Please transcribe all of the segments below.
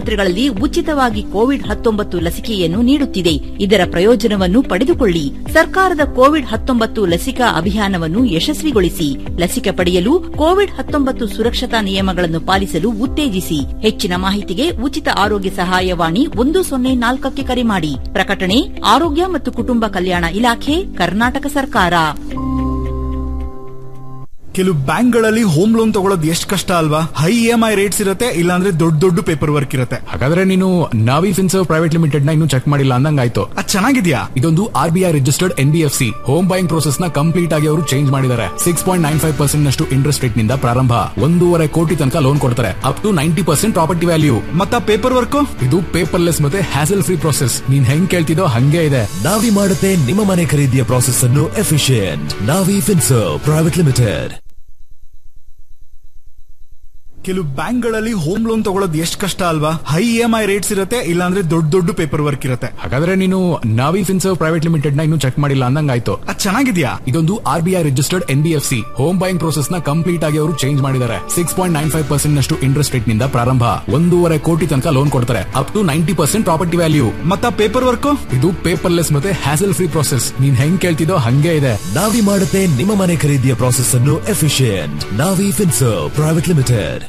ಆಸ್ಪತ್ರೆಗಳಲ್ಲಿ ಉಚಿತವಾಗಿ ಕೋವಿಡ್ ಹತ್ತೊಂಬತ್ತು ಲಸಿಕೆಯನ್ನು ನೀಡುತ್ತಿದೆ ಇದರ ಪ್ರಯೋಜನವನ್ನು ಪಡೆದುಕೊಳ್ಳಿ ಸರ್ಕಾರದ ಕೋವಿಡ್ ಹತ್ತೊಂಬತ್ತು ಲಸಿಕಾ ಅಭಿಯಾನವನ್ನು ಯಶಸ್ವಿಗೊಳಿಸಿ ಲಸಿಕೆ ಪಡೆಯಲು ಕೋವಿಡ್ ಹತ್ತೊಂಬತ್ತು ಸುರಕ್ಷತಾ ನಿಯಮಗಳನ್ನು ಪಾಲಿಸಲು ಉತ್ತೇಜಿಸಿ ಹೆಚ್ಚಿನ ಮಾಹಿತಿಗೆ ಉಚಿತ ಆರೋಗ್ಯ ಸಹಾಯವಾಣಿ ಒಂದು ಸೊನ್ನೆ ನಾಲ್ಕಕ್ಕೆ ಕರೆ ಮಾಡಿ ಪ್ರಕಟಣೆ ಆರೋಗ್ಯ ಮತ್ತು ಕುಟುಂಬ ಕಲ್ಯಾಣ ಇಲಾಖೆ ಕರ್ನಾಟಕ ಸರ್ಕಾರ ಕೆಲವು ಬ್ಯಾಂಕ್ಗಳಲ್ಲಿ ಹೋಮ್ ಲೋನ್ ತಗೊಳ್ಳೋದು ಎಷ್ಟು ಕಷ್ಟ ಅಲ್ವಾ high E M I rates ಇರುತ್ತೆ ಇಲ್ಲಾಂದ್ರೆ ದೊಡ್ಡ ದೊಡ್ಡ ಪೇಪರ್ ವರ್ಕ್ ಇರುತ್ತೆ ಹಾಗಾದ್ರೆ ನೀನು ನಾವಿ ಫಿನ್ಸರ್ವ್ ಪ್ರೈವೇಟ್ ಲಿಮಿಟೆಡ್ ನ ಇನ್ನು ಚೆಕ್ ಮಾಡಿಲ್ಲ ಅಂದಂಗಾಯ್ತು ಅದ್ ಚೆನ್ನಾಗಿದ್ಯಾ ಇದೊಂದು R B I registered N B F C home buying process ನ ಕಂಪ್ಲೀಟ್ ಆಗಿ ಅವರು ಚೇಂಜ್ ಮಾಡಿದ್ದಾರೆ six point nine five percent ನಷ್ಟು ಇಂಟ್ರೆಸ್ಟ್ ರೇಟ್ ನಿಂದ ಪ್ರಾರಂಭ ಒಂದೂವರೆ ಕೋಟಿ ತನಕ ಲೋನ್ ಕೊಡ್ತಾರೆ up to ninety percent property value ಮತ್ತ ಪೇಪರ್ ವರ್ಕ್ ಇದು ಪೇಪರ್ಲೆಸ್ ಮತ್ತೆ ಹ್ಯಾಸಲ್ ಫ್ರೀ ಪ್ರೋಸೆಸ್ ನೀನ್ ಹೆಂಗ್ ಕೇಳ್ತಿದೋ ಹಂಗೆ ಇದೆ ನಾವಿ ಮಾಡುತ್ತೆ ನಿಮ್ಮ ಮನೆ ಖರೀದಿಯ ಪ್ರಾಸೆಸ್ ಅನ್ನು efficient Navi Finserv private limited ಕೆಲವು ಬ್ಯಾಂಕ್ಗಳಲ್ಲಿ ಹೋಮ್ ಲೋನ್ ತಗೊಳ್ಳೋದು ಎಷ್ಟು ಕಷ್ಟ ಅಲ್ವಾ high E M I rates ಇರುತ್ತೆ ಇಲ್ಲಾಂದ್ರೆ ದೊಡ್ಡ ದೊಡ್ಡ ಪೇಪರ್ ವರ್ಕ್ ಇರುತ್ತೆ ಹಾಗಾದ್ರೆ ನೀನು ನಾವಿ ಫಿನ್ಸರ್ವ್ ಪ್ರೈವೇಟ್ ಲಿಮಿಟೆಡ್ ನ ಇನ್ನು ಚೆಕ್ ಮಾಡಿಲ್ಲ ಅಂದಂಗಾಯ್ತು ಅದ್ ಚೆನ್ನಾಗಿದ್ಯಾ ಇದೊಂದು R B I registered N B F C home buying process ನ ಕಂಪ್ಲೀಟ್ ಆಗಿ ಅವರು ಚೇಂಜ್ ಮಾಡಿದ್ದಾರೆ six point nine five percent ನಷ್ಟು ಇಂಟ್ರೆಸ್ಟ್ ರೇಟ್ ನಿಂದ ಪ್ರಾರಂಭ ಒಂದೂವರೆ ಕೋಟಿ ತನಕ ಲೋನ್ ಕೊಡ್ತಾರೆ up to ninety percent property value ಮತ್ತ ಪೇಪರ್ ವರ್ಕ್ ಇದು ಪೇಪರ್ಲೆಸ್ ಮತ್ತೆ ಹ್ಯಾಸಲ್ ಫ್ರೀ ಪ್ರೋಸೆಸ್ ನೀನ್ ಹೆಂಗ್ ಕೇಳ್ತಿದೋ ಹಂಗೆ ಇದೆ ನಾವಿ ಮಾಡುತ್ತೆ ನಿಮ್ಮ ಮನೆ ಖರೀದಿಯ ಪ್ರಾಸೆಸ್ ಅನ್ನು efficient Navi Finserv private limited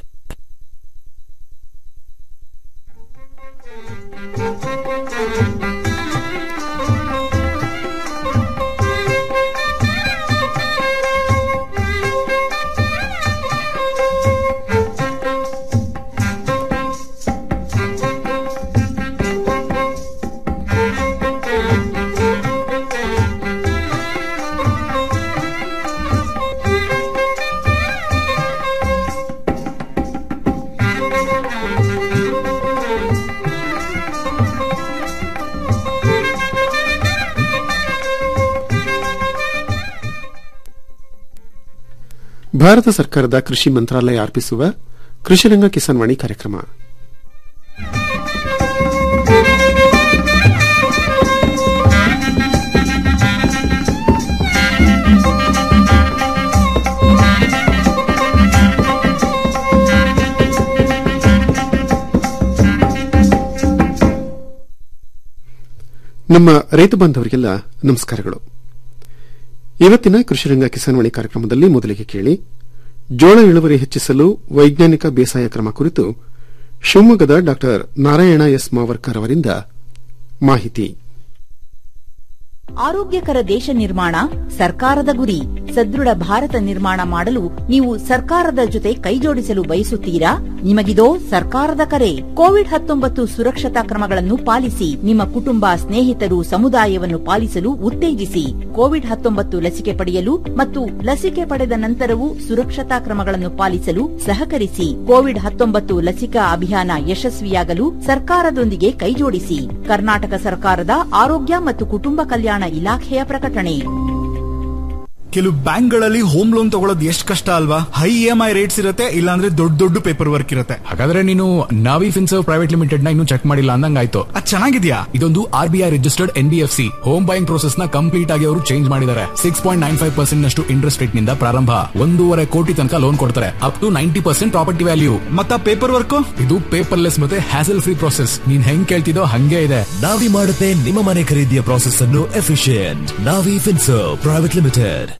Bharat ಸರ್ಕಾರದ ಕೃಷಿ ಮಂತ್ರಾಲಯ ಅರ್ಪಿಸುವ ಕೃಷಿರಂಗ ಕಿಸಾನ್ ವಾಣಿ ಕಾರ್ಯಕ್ರಮ ನಮ್ಮ ರೈತ ಬಾಂಧವರಿಗೆಲ್ಲ ನಮಸ್ಕಾರಗಳು ಇವತ್ತಿನ ಕೃಷಿರಂಗ ಕಿಸಾನ್ವಾಣಿ ಕಾರ್ಯಕ್ರಮದಲ್ಲಿ ಮೊದಲಿಗೆ ಕೇಳಿ ಜೋಳ ಇಳುವರಿ ಹೆಚ್ಚಿಸಲು ವೈಜ್ಞಾನಿಕ ಬೇಸಾಯ ಕ್ರಮ ಕುರಿತು ಶಿವಮೊಗ್ಗದ ಡಾ ನಾರಾಯಣ ಎಸ್ ಮಾವರ್ಕರ್ ಅವರಿಂದ ಮಾಹಿತಿ ಆರೋಗ್ಯಕರ ದೇಶ ನಿರ್ಮಾಣ ಸರ್ಕಾರದ ಗುರಿ ಸದೃಢ ಭಾರತ ನಿರ್ಮಾಣ ಮಾಡಲು ನೀವು ಸರ್ಕಾರದ ಜೊತೆ ಕೈಜೋಡಿಸಲು ಬಯಸುತ್ತೀರಾ ನಿಮಗಿದೋ ಸರ್ಕಾರದ ಕರೆ ಕೋವಿಡ್ ಹತ್ತೊಂಬತ್ತು ಸುರಕ್ಷತಾ ಕ್ರಮಗಳನ್ನು ಪಾಲಿಸಿ ನಿಮ್ಮ ಕುಟುಂಬ ಸ್ನೇಹಿತರು ಸಮುದಾಯವನ್ನು ಪಾಲಿಸಲು ಉತ್ತೇಜಿಸಿ ಕೋವಿಡ್ ಹತ್ತೊಂಬತ್ತು ಲಸಿಕೆ ಪಡೆಯಲು ಮತ್ತು ಲಸಿಕೆ ಪಡೆದ ನಂತರವೂ ಸುರಕ್ಷತಾ ಕ್ರಮಗಳನ್ನು ಪಾಲಿಸಲು ಸಹಕರಿಸಿ ಕೋವಿಡ್ ಹತ್ತೊಂಬತ್ತು ಲಸಿಕಾ ಅಭಿಯಾನ ಯಶಸ್ವಿಯಾಗಲು ಸರ್ಕಾರದೊಂದಿಗೆ ಕೈಜೋಡಿಸಿ ಕರ್ನಾಟಕ ಸರ್ಕಾರದ ಆರೋಗ್ಯ ಮತ್ತು ಕುಟುಂಬ ಕಲ್ಯಾಣ ಇಲಾಖೆಯ ಪ್ರಕಟಣೆ ಕೆಲವು ಬ್ಯಾಂಕ್ಗಳಲ್ಲಿ ಹೋಮ್ ಲೋನ್ ತಗೊಳ್ಳೋದು ಎಷ್ಟು ಕಷ್ಟ ಅಲ್ವಾ high E M I rates ಇರುತ್ತೆ ಇಲ್ಲಾಂದ್ರೆ ದೊಡ್ಡ ದೊಡ್ಡ ಪೇಪರ್ ವರ್ಕ್ ಇರುತ್ತೆ ಹಾಗಾದ್ರೆ ನೀನು ನಾವಿ ಫಿನ್ಸರ್ವ್ ಪ್ರೈವೇಟ್ ಲಿಮಿಟೆಡ್ ನ ಇನ್ನು ಚೆಕ್ ಮಾಡಿಲ್ಲ ಅಂದಂಗಾಯ್ತು ಅದ್ ಚೆನ್ನಾಗಿದ್ಯಾ ಇದೊಂದು R B I registered N B F C home buying process ನ ಕಂಪ್ಲೀಟ್ ಆಗಿ ಅವರು ಚೇಂಜ್ ಮಾಡಿದ್ದಾರೆ six point nine five percent ನಷ್ಟು ಇಂಟ್ರೆಸ್ಟ್ ರೇಟ್ ನಿಂದ ಪ್ರಾರಂಭ ಒಂದೂವರೆ ಕೋಟಿ ತನಕ ಲೋನ್ ಕೊಡ್ತಾರೆ up to ninety percent property value ಮತ್ತ ಪೇಪರ್ ವರ್ಕ್ ಇದು ಪೇಪರ್ಲೆಸ್ ಮತ್ತೆ ಹ್ಯಾಸಲ್ ಫ್ರೀ ಪ್ರೋಸೆಸ್ ನೀನ್ ಹೆಂಗ್ ಕೇಳ್ತಿದೋ ಹಂಗೆ ಇದೆ ನಾವಿ ಮಾಡುತ್ತೆ ನಿಮ್ಮ ಮನೆ ಖರೀದಿಯ ಪ್ರಾಸೆಸ್ ಅನ್ನು efficient Navi Finserv private limited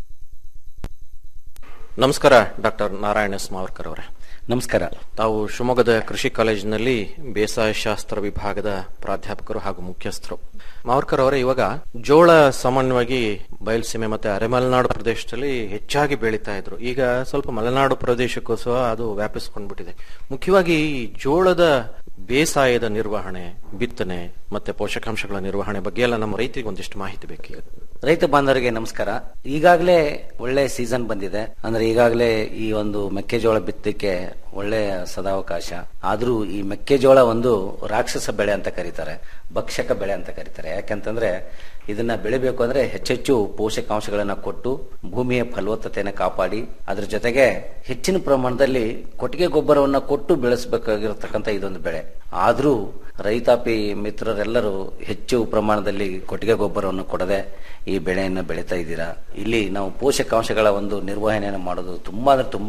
ನಮಸ್ಕಾರ ಡಾಕ್ಟರ್ ನಾರಾಯಣ ಎಸ್ ಮಾವರ್ಕರ್ ಅವರೇ ನಮಸ್ಕಾರ ತಾವು ಶಿವಮೊಗ್ಗದ ಕೃಷಿ ಕಾಲೇಜಿನಲ್ಲಿ ಬೇಸಾಯ ಶಾಸ್ತ್ರ ವಿಭಾಗದ ಪ್ರಾಧ್ಯಾಪಕರು ಹಾಗೂ ಮುಖ್ಯಸ್ಥರು ಮಾವರ್ಕರ್ ಅವರೇ ಇವಾಗ ಜೋಳ ಸಾಮಾನ್ಯವಾಗಿ ಬಯಲುಸೀಮೆ ಮತ್ತೆ ಅರೆಮಲೆನಾಡು ಪ್ರದೇಶದಲ್ಲಿ ಹೆಚ್ಚಾಗಿ ಬೆಳೀತಾ ಇದ್ರು ಈಗ ಸ್ವಲ್ಪ ಮಲೆನಾಡು ಪ್ರದೇಶಕ್ಕೂ ಸಹ ಅದು ವ್ಯಾಪಿಸ್ಕೊಂಡ್ಬಿಟ್ಟಿದೆ ಮುಖ್ಯವಾಗಿ ಈ ಜೋಳದ ಬೇಸಾಯದ ನಿರ್ವಹಣೆ ಬಿತ್ತನೆ ಮತ್ತೆ ಪೋಷಕಾಂಶಗಳ ನಿರ್ವಹಣೆ ಬಗ್ಗೆ ಎಲ್ಲ ನಮ್ಮ ರೈತರಿಗೆ ಒಂದಿಷ್ಟು ಮಾಹಿತಿ ಬೇಕೀಗ ರೈತ ಬಾಂಧವರಿಗೆ ನಮಸ್ಕಾರ ಈಗಾಗಲೇ ಒಳ್ಳೆ ಸೀಸನ್ ಬಂದಿದೆ ಅಂದ್ರೆ ಈಗಾಗಲೇ ಈ ಒಂದು ಮೆಕ್ಕೆಜೋಳ ಬಿತ್ತಕ್ಕೆ ಒಳ್ಳೆ ಸದಾವಕಾಶ ಆದ್ರೂ ಈ ಮೆಕ್ಕೆಜೋಳ ಒಂದು ರಾಕ್ಷಸ ಬೆಳೆ ಅಂತ ಕರೀತಾರೆ ಭಕ್ಷಕ ಬೆಳೆ ಅಂತ ಕರೀತಾರೆ ಯಾಕಂತಂದ್ರೆ ಇದನ್ನ ಬೆಳಿಬೇಕು ಅಂದ್ರೆ ಹೆಚ್ಚೆಚ್ಚು ಪೋಷಕಾಂಶಗಳನ್ನ ಕೊಟ್ಟು ಭೂಮಿಯ ಫಲವತ್ತತೆಯನ್ನು ಕಾಪಾಡಿ ಅದ್ರ ಜೊತೆಗೆ ಹೆಚ್ಚಿನ ಪ್ರಮಾಣದಲ್ಲಿ ಕೊಟ್ಟಿಗೆ ಗೊಬ್ಬರವನ್ನ ಕೊಟ್ಟು ಬೆಳೆಸಬೇಕಾಗಿರತಕ್ಕಂತ ಇದೊಂದು ಬೆಳೆ ಆದ್ರೂ ರೈತಾಪಿ ಮಿತ್ರರೆಲ್ಲರೂ ಹೆಚ್ಚು ಪ್ರಮಾಣದಲ್ಲಿ ಕೊಟ್ಟಿಗೆ ಗೊಬ್ಬರವನ್ನು ಕೊಡದೆ ಈ ಬೆಳೆಯನ್ನು ಬೆಳೀತಾ ಇದ್ದೀರಾ ಇಲ್ಲಿ ನಾವು ಪೋಷಕಾಂಶಗಳ ಒಂದು ನಿರ್ವಹಣೆಯನ್ನು ಮಾಡೋದು ತುಂಬಾ ಅಂದ್ರೆ ತುಂಬಾ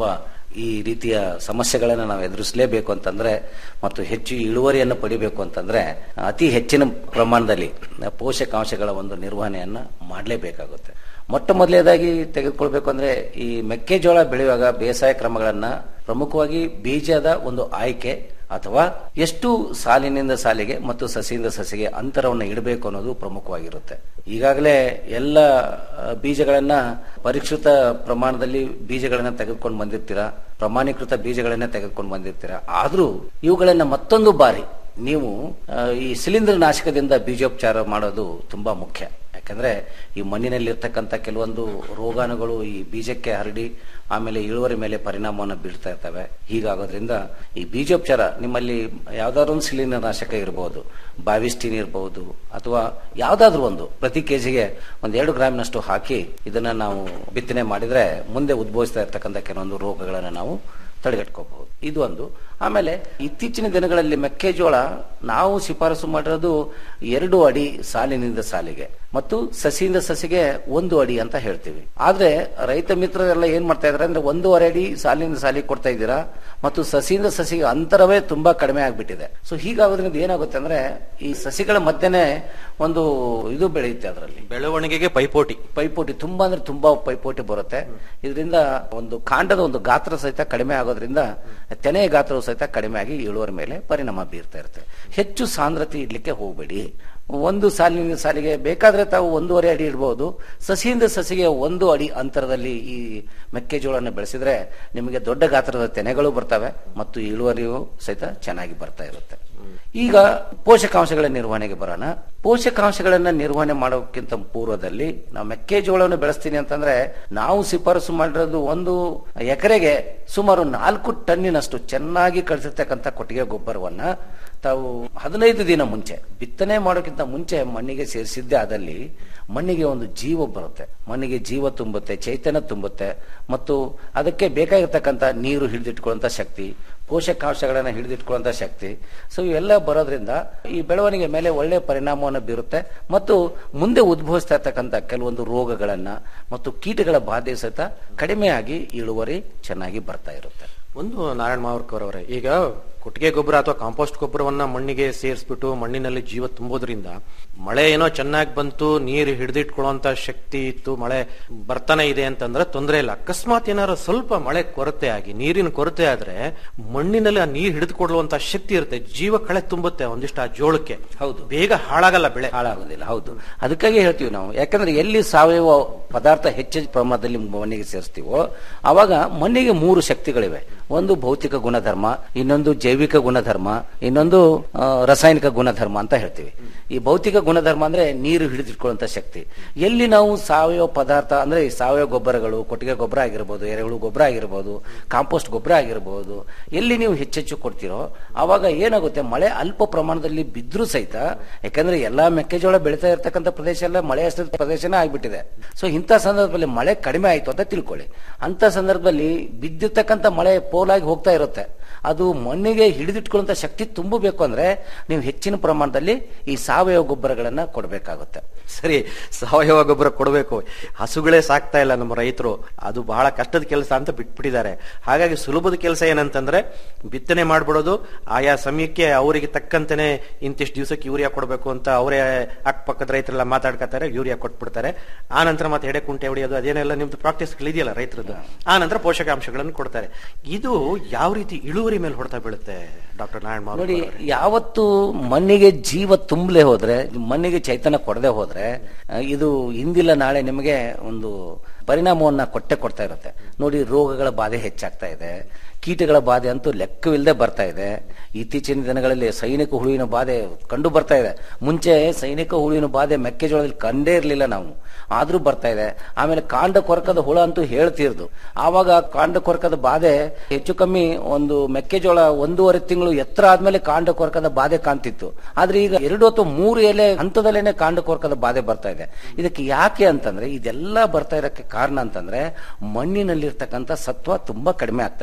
ಈ ರೀತಿಯ ಸಮಸ್ಯೆಗಳನ್ನು ನಾವು ಎದುರಿಸಲೇಬೇಕು ಅಂತಂದ್ರೆ ಮತ್ತು ಹೆಚ್ಚು ಇಳುವರಿಯನ್ನು ಪಡಿಬೇಕು ಅಂತಂದ್ರೆ ಅತಿ ಹೆಚ್ಚಿನ ಪ್ರಮಾಣದಲ್ಲಿ ಪೋಷಕಾಂಶಗಳ ಒಂದು ನಿರ್ವಹಣೆಯನ್ನ ಮಾಡಲೇಬೇಕಾಗುತ್ತೆ ಮೊಟ್ಟ ಮೊದಲನೇದಾಗಿ ತೆಗೆದುಕೊಳ್ಬೇಕು ಅಂದ್ರೆ ಈ ಮೆಕ್ಕೆಜೋಳ ಬೆಳೆಯುವಾಗ ಬೇಸಾಯ ಕ್ರಮಗಳನ್ನ ಪ್ರಮುಖವಾಗಿ ಬೀಜದ ಒಂದು ಆಯ್ಕೆ ಅಥವಾ ಎಷ್ಟು ಸಾಲಿನಿಂದ ಸಾಲಿಗೆ ಮತ್ತು ಸಸಿಯಿಂದ ಸಸಿಗೆ ಅಂತರವನ್ನು ಇಡಬೇಕು ಅನ್ನೋದು ಪ್ರಮುಖವಾಗಿರುತ್ತೆ ಈಗಾಗಲೇ ಎಲ್ಲ ಆ, ಬೀಜಗಳನ್ನ ಪರಿಷ್ಕೃತ ಪ್ರಮಾಣದಲ್ಲಿ ಬೀಜಗಳನ್ನ ತೆಗೆದುಕೊಂಡು ಬಂದಿರ್ತೀರಾ ಪ್ರಮಾಣೀಕೃತ ಬೀಜಗಳನ್ನ ತೆಗೆದುಕೊಂಡು ಬಂದಿರ್ತೀರಾ ಆದ್ರೂ ಇವುಗಳನ್ನ ಮತ್ತೊಂದು ಬಾರಿ ನೀವು ಆ, ಈ ಶಿಲೀಂಧ್ರ ನಾಶಕದಿಂದ ಬೀಜೋಪಚಾರ ಮಾಡೋದು ತುಂಬಾ ಮುಖ್ಯ ಯಾಕಂದ್ರೆ ಈ ಮಣ್ಣಿನಲ್ಲಿರ್ತಕ್ಕಂಥ ಕೆಲವೊಂದು ರೋಗಾಣುಗಳು ಈ ಬೀಜಕ್ಕೆ ಹರಡಿ ಆಮೇಲೆ ಇಳುವರಿ ಮೇಲೆ ಪರಿಣಾಮವನ್ನು ಬೀಳ್ತಾ ಇರ್ತವೆ ಹೀಗಾಗೋದ್ರಿಂದ ಈ ಬೀಜೋಪಚಾರ ನಿಮ್ಮಲ್ಲಿ ಯಾವ್ದಾದ್ರು ಒಂದು ಶಿಲೀಂಧ್ರ ನಾಶಕ ಇರಬಹುದು ಬಾವಿಸ್ಟಿನ್ ಇರಬಹುದು ಅಥವಾ ಯಾವ್ದಾದ್ರು ಒಂದು ಪ್ರತಿ ಕೆಜಿಗೆ ಒಂದ್ ಎರಡು ಗ್ರಾಮಿನಷ್ಟು ಹಾಕಿ ಇದನ್ನ ನಾವು ಬಿತ್ತನೆ ಮಾಡಿದ್ರೆ ಮುಂದೆ ಉದ್ಭವಿಸ್ತಾ ಇರ್ತಕ್ಕಂಥ ಕೆಲವೊಂದು ರೋಗಗಳನ್ನು ನಾವು ತಡೆಗಟ್ಕೋಬಹುದು ಇದು ಒಂದು ಆಮೇಲೆ ಇತ್ತೀಚಿನ ದಿನಗಳಲ್ಲಿ ಮೆಕ್ಕೆಜೋಳ ನಾವು ಶಿಫಾರಸು ಮಾಡಿರೋದು ಎರಡು ಅಡಿ ಸಾಲಿನಿಂದ ಸಾಲಿಗೆ ಮತ್ತು ಸಸಿಯಿಂದ ಸಸಿಗೆ ಒಂದು ಅಡಿ ಅಂತ ಹೇಳ್ತೀವಿ ಆದ್ರೆ ರೈತ ಮಿತ್ರರೆಲ್ಲ ಏನ್ ಮಾಡ್ತಾ ಇದಾರೆ ಅಂದ್ರೆ ಒಂದೂವರೆ ಅಡಿ ಸಾಲಿನಿಂದ ಸಾಲಿಗೆ ಕೊಡ್ತಾ ಇದ್ದೀರಾ ಮತ್ತು ಸಸಿಯಿಂದ ಸಸಿಗೆ ಅಂತರವೇ ತುಂಬಾ ಕಡಿಮೆ ಆಗ್ಬಿಟ್ಟಿದೆ ಸೊ ಹೀಗಾಗೋದ್ರಿಂದ ಏನಾಗುತ್ತೆ ಅಂದ್ರೆ ಈ ಸಸಿಗಳ ಮಧ್ಯೆನೆ ಒಂದು ಇದು ಬೆಳೆಯುತ್ತೆ ಅದರಲ್ಲಿ ಬೆಳವಣಿಗೆಗೆ ಪೈಪೋಟಿ ಪೈಪೋಟಿ ತುಂಬಾ ಅಂದ್ರೆ ತುಂಬಾ ಪೈಪೋಟಿ ಬರುತ್ತೆ ಇದರಿಂದ ಒಂದು ಕಾಂಡದ ಒಂದು ಗಾತ್ರ ಸಹಿತ ಕಡಿಮೆ ಆಗೋದ್ರಿಂದ ತೆನೆಯ ಗಾತ್ರವು ಸಹಿತ ಕಡಿಮೆ ಆಗಿ ಇಳುವರಿ ಮೇಲೆ ಪರಿಣಾಮ ಬೀರ್ತಾ ಇರುತ್ತೆ ಹೆಚ್ಚು ಸಾಂದ್ರತೆ ಇಡ್ಲಿಕ್ಕೆ ಹೋಗಬೇಡಿ ಒಂದು ಸಾಲಿನ ಸಾಲಿಗೆ ಬೇಕಾದ್ರೆ ತಾವು ಒಂದೂವರೆ ಅಡಿ ಇಡಬಹುದು ಸಸಿಯಿಂದ ಸಸಿಗೆ ಒಂದು ಅಡಿ ಅಂತರದಲ್ಲಿ ಈ ಮೆಕ್ಕೆಜೋಳನ ಬೆಳೆಸಿದ್ರೆ ನಿಮಗೆ ದೊಡ್ಡ ಗಾತ್ರದ ತೆನೆಗಳು ಬರ್ತವೆ ಮತ್ತು ಇಳುವರಿಯು ಸಹಿತ ಚೆನ್ನಾಗಿ ಬರ್ತಾ ಇರುತ್ತೆ ಈಗ ಪೋಷಕಾಂಶಗಳ ನಿರ್ವಹಣೆಗೆ ಬರೋಣ ಪೋಷಕಾಂಶಗಳನ್ನ ನಿರ್ವಹಣೆ ಮಾಡೋಕ್ಕಿಂತ ಪೂರ್ವದಲ್ಲಿ ನಾವು ಮೆಕ್ಕೆಜೋಳವನ್ನು ಬೆಳೆಸ್ತೀನಿ ಅಂತಂದ್ರೆ ನಾವು ಶಿಫಾರಸು ಮಾಡಿರೋದು ಒಂದು ಎಕರೆಗೆ ಸುಮಾರು ನಾಲ್ಕು ಟನ್ನಿನಷ್ಟು ಚೆನ್ನಾಗಿ ಕಳಿಸಿರ್ತಕ್ಕಂಥ ಕೊಟ್ಟಿಗೆ ಗೊಬ್ಬರವನ್ನ ತಾವು ಹದಿನೈದು ದಿನ ಮುಂಚೆ ಬಿತ್ತನೆ ಮಾಡೋಕ್ಕಿಂತ ಮುಂಚೆ ಮಣ್ಣಿಗೆ ಸೇರಿಸಿದ್ದೇ ಆದಲ್ಲಿ ಮಣ್ಣಿಗೆ ಒಂದು ಜೀವ ಬರುತ್ತೆ ಮಣ್ಣಿಗೆ ಜೀವ ತುಂಬುತ್ತೆ ಚೈತನ್ಯ ತುಂಬುತ್ತೆ ಮತ್ತು ಅದಕ್ಕೆ ಬೇಕಾಗಿರ್ತಕ್ಕಂಥ ನೀರು ಹಿಡಿದಿಟ್ಕೊಳ್ಳುವಂತ ಶಕ್ತಿ ಪೋಷಕಾಂಶಗಳನ್ನ ಹಿಡಿದಿಟ್ಕೊಳ್ಳುವಂತ ಶಕ್ತಿ ಸೊ ಇವೆಲ್ಲ ಬರೋದ್ರಿಂದ ಈ ಬೆಳವಣಿಗೆ ಮೇಲೆ ಒಳ್ಳೆ ಪರಿಣಾಮವನ್ನು ಬೀರುತ್ತೆ ಮತ್ತು ಮುಂದೆ ಉದ್ಭವಿಸ್ತಾ ಇರ್ತಕ್ಕಂಥ ಕೆಲವೊಂದು ರೋಗಗಳನ್ನ ಮತ್ತು ಕೀಟಗಳ ಬಾಧೆ ಸಹಿತ ಕಡಿಮೆಯಾಗಿ ಇಳುವರಿ ಚೆನ್ನಾಗಿ ಬರ್ತಾ ಇರುತ್ತೆ ಒಂದು ನಾರಾಯಣ ಮಾವರ್ಕರ್ ಅವರೇ ಈಗ ಕೊಟ್ಟಿಗೆ ಗೊಬ್ಬರ ಅಥವಾ ಕಾಂಪೋಸ್ಟ್ ಗೊಬ್ಬರವನ್ನ ಮಣ್ಣಿಗೆ ಸೇರಿಸ್ಬಿಟ್ಟು ಮಣ್ಣಿನಲ್ಲಿ ಜೀವ ತುಂಬೋದ್ರಿಂದ ಮಳೆ ಏನೋ ಚೆನ್ನಾಗಿ ಬಂತು ನೀರು ಹಿಡಿದಿಟ್ಕೊಳ್ಳುವಂತ ಶಕ್ತಿ ಇತ್ತು ಮಳೆ ಬರ್ತಾನೆ ಇದೆ ಅಂತಂದ್ರೆ ತೊಂದರೆ ಇಲ್ಲ ಅಕಸ್ಮಾತ್ ಏನಾದ್ರು ಸ್ವಲ್ಪ ಮಳೆ ಕೊರತೆ ಆಗಿ ನೀರಿನ ಕೊರತೆ ಆದ್ರೆ ಮಣ್ಣಿನಲ್ಲಿ ಆ ನೀರು ಹಿಡಿದುಕೊಳ್ಳುವಂತ ಶಕ್ತಿ ಇರುತ್ತೆ ಜೀವ ಕಳೆ ತುಂಬುತ್ತೆ ಒಂದಿಷ್ಟು ಆ ಜೋಳಕ್ಕೆ ಹೌದು. ಬೇಗ ಹಾಳಾಗಲ್ಲ ಬೆಳೆ ಹಾಳಾಗೋದಿಲ್ಲ ಹೌದು ಅದಕ್ಕಾಗಿ ಹೇಳ್ತೀವಿ ನಾವು ಯಾಕಂದ್ರೆ ಎಲ್ಲಿ ಸಾವಯವ ಪದಾರ್ಥ ಹೆಚ್ಚಿನ ಪ್ರಮಾಣದಲ್ಲಿ ಮಣ್ಣಿಗೆ ಸೇರಿಸ್ತೀವೋ ಅವಾಗ ಮಣ್ಣಿಗೆ ಮೂರು ಶಕ್ತಿಗಳಿವೆ ಒಂದು ಭೌತಿಕ ಗುಣಧರ್ಮ ಇನ್ನೊಂದು ಜೈವಿಕ ಗುಣಧರ್ಮ ಇನ್ನೊಂದು ಆ, ರಾಸಾಯನಿಕ ಗುಣಧರ್ಮ ಅಂತ ಹೇಳ್ತೀವಿ ಈ ಭೌತಿಕ ಗುಣಧರ್ಮ ಅಂದ್ರೆ ನೀರು ಹಿಡಿದಿಟ್ಕೊಳ್ಳುವಂತ ಶಕ್ತಿ ಎಲ್ಲಿ ನಾವು ಸಾವಯವ ಪದಾರ್ಥ ಅಂದ್ರೆ ಈ ಸಾವಯವ ಗೊಬ್ಬರಗಳು ಕೊಟ್ಟಿಗೆ ಗೊಬ್ಬರ ಆಗಿರ್ಬೋದು ಎರೆಹುಳು ಗೊಬ್ಬರ ಆಗಿರ್ಬೋದು ಕಾಂಪೋಸ್ಟ್ ಗೊಬ್ಬರ ಆಗಿರ್ಬೋದು ಎಲ್ಲಿ ನೀವು ಹೆಚ್ಚೆಚ್ಚು ಕೊಡ್ತೀರೋ ಆವಾಗ ಏನಾಗುತ್ತೆ ಮಳೆ ಅಲ್ಪ ಪ್ರಮಾಣದಲ್ಲಿ ಬಿದ್ರೂ ಸಹಿತ ಯಾಕಂದ್ರೆ ಎಲ್ಲಾ ಮೆಕ್ಕೆಜೋಳ ಬೆಳೀತಾ ಇರ್ತಕ್ಕಂಥ ಪ್ರದೇಶ ಎಲ್ಲ ಮಳೆ ಆಶ್ರಿತ ಪ್ರದೇಶನೇ ಆಗ್ಬಿಟ್ಟಿದೆ ಸೊ ಇಂಥ ಸಂದರ್ಭದಲ್ಲಿ ಮಳೆ ಕಡಿಮೆ ಆಯ್ತು ಅಂತ ತಿಳ್ಕೊಳ್ಳಿ ಅಂತ ಸಂದರ್ಭದಲ್ಲಿ ಬಿದ್ದಿರ್ತಕ್ಕಂಥ ಮಳೆ ಪೋಲಾಗಿ ಹೋಗ್ತಾ ಇರುತ್ತೆ ಅದು ಮಣ್ಣಿಗೆ ಹಿಡಿದಿಟ್ಕೊಳ್ಳುವಂತ ಶಕ್ತಿ ತುಂಬಬೇಕು ಅಂದ್ರೆ ನೀವು ಹೆಚ್ಚಿನ ಪ್ರಮಾಣದಲ್ಲಿ ಈ ಸಾವಯವ ಗೊಬ್ಬರಗಳನ್ನ ಕೊಡಬೇಕಾಗುತ್ತೆ ಸರಿ ಸಾವಯವ ಗೊಬ್ಬರ ಕೊಡಬೇಕು ಹಸುಗಳೇ ಸಾಕ್ತಾ ಇಲ್ಲ ನಮ್ಮ ರೈತರು ಅದು ಬಹಳ ಕಷ್ಟದ ಕೆಲಸ ಅಂತ ಬಿಟ್ಬಿಟ್ಟಿದ್ದಾರೆ ಹಾಗಾಗಿ ಸುಲಭದ ಕೆಲಸ ಏನಂತಂದ್ರೆ ಬಿತ್ತನೆ ಮಾಡ್ಬಿಡೋದು ಆಯಾ ಸಮಯಕ್ಕೆ ಅವರಿಗೆ ತಕ್ಕಂತೆನೆ ಇಂತಿಷ್ಟು ದಿವಸಕ್ಕೆ ಯೂರಿಯಾ ಕೊಡಬೇಕು ಅಂತ ಅವರೇ ಅಕ್ಕಪಕ್ಕದ ರೈತರೆಲ್ಲ ಮಾತಾಡ್ಕೊತಾರೆ ಯೂರಿಯಾ ಕೊಟ್ಬಿಡ್ತಾರೆ ಆ ನಂತರ ಮತ್ತೆ ಎಡೆ ಕುಂಟೆ ಹೊಡೆಯೋದು ಅದೇನೆಲ್ಲ ನಿಮ್ದು ಪ್ರಾಕ್ಟೀಸ್ಗಳಿದೆಯಲ್ಲ ರೈತರದ್ದು ಆ ನಂತರ ಪೋಷಕಾಂಶಗಳನ್ನು ಕೊಡ್ತಾರೆ ಇದು ಯಾವ ರೀತಿ ಇಳುವರಿ ಮೇಲೆ ಹೊಡ್ತಾ ಬೀಳುತ್ತೆ ಡಾಕ್ಟರ್ ನಾರಾಯಣ ಮಾರು ನೋಡಿ ಯಾವತ್ತು ಮಣ್ಣಿಗೆ ಜೀವ ತುಂಬಲೆ ಹೋದ್ರೆ ಮಣ್ಣಿಗೆ ಚೈತನ್ಯ ಕೊಡದೆ ಹೋದ್ರೆ ಆ, ಇದು ಇಂದಿಲ್ಲ ನಾಳೆ ನಿಮಗೆ ಒಂದು ಪರಿಣಾಮವನ್ನ ಕೊಟ್ಟೆ ಕೊಡ್ತಾ ಇರುತ್ತೆ ನೋಡಿ ರೋಗಗಳ ಬಾಧೆ ಹೆಚ್ಚಾಗ್ತಾ ಇದೆ ಕೀಟಗಳ ಬಾಧೆ ಅಂತೂ ಲೆಕ್ಕವಿಲ್ಲದೆ ಬರ್ತಾ ಇದೆ ಇತ್ತೀಚಿನ ದಿನಗಳಲ್ಲಿ ಸೈನಿಕ ಹುಳುವಿನ ಬಾಧೆ ಕಂಡು ಬರ್ತಾ ಇದೆ ಮುಂಚೆ ಸೈನಿಕ ಹುಳುವಿನ ಬಾಧೆ ಮೆಕ್ಕೆಜೋಳದಲ್ಲಿ ಕಂಡೇ ಇರಲಿಲ್ಲ ನಾವು ಆದ್ರೂ ಬರ್ತಾ ಇದೆ ಆಮೇಲೆ ಕಾಂಡ ಕೊರಕದ ಹುಳ ಅಂತೂ ಹೇಳ್ತಿರ್ದು ಆವಾಗ ಕಾಂಡ ಕೊರಕದ ಬಾಧೆ ಹೆಚ್ಚು ಕಮ್ಮಿ ಒಂದು ಮೆಕ್ಕೆಜೋಳ ಒಂದೂವರೆ ತಿಂಗಳು ಎತ್ತರ ಆದ್ಮೇಲೆ ಕಾಂಡ ಕೊರಕದ ಬಾಧೆ ಕಾಣ್ತಿತ್ತು ಆದ್ರೆ ಈಗ ಎರಡು ಅಥವಾ ಮೂರು ಎಲೆ ಹಂತದಲ್ಲೇನೆ ಕಾಂಡ ಕೊರಕದ ಬಾಧೆ ಬರ್ತಾ ಇದೆ ಇದಕ್ಕೆ ಯಾಕೆ ಅಂತಂದ್ರೆ ಇದೆಲ್ಲ ಬರ್ತಾ ಇರಕ್ಕೆ ಕಾರಣ ಅಂತಂದ್ರೆ ಮಣ್ಣಿನಲ್ಲಿರ್ತಕ್ಕಂಥ ಸತ್ವ ತುಂಬಾ ಕಡಿಮೆ ಆಗ್ತಾ ಇದೆ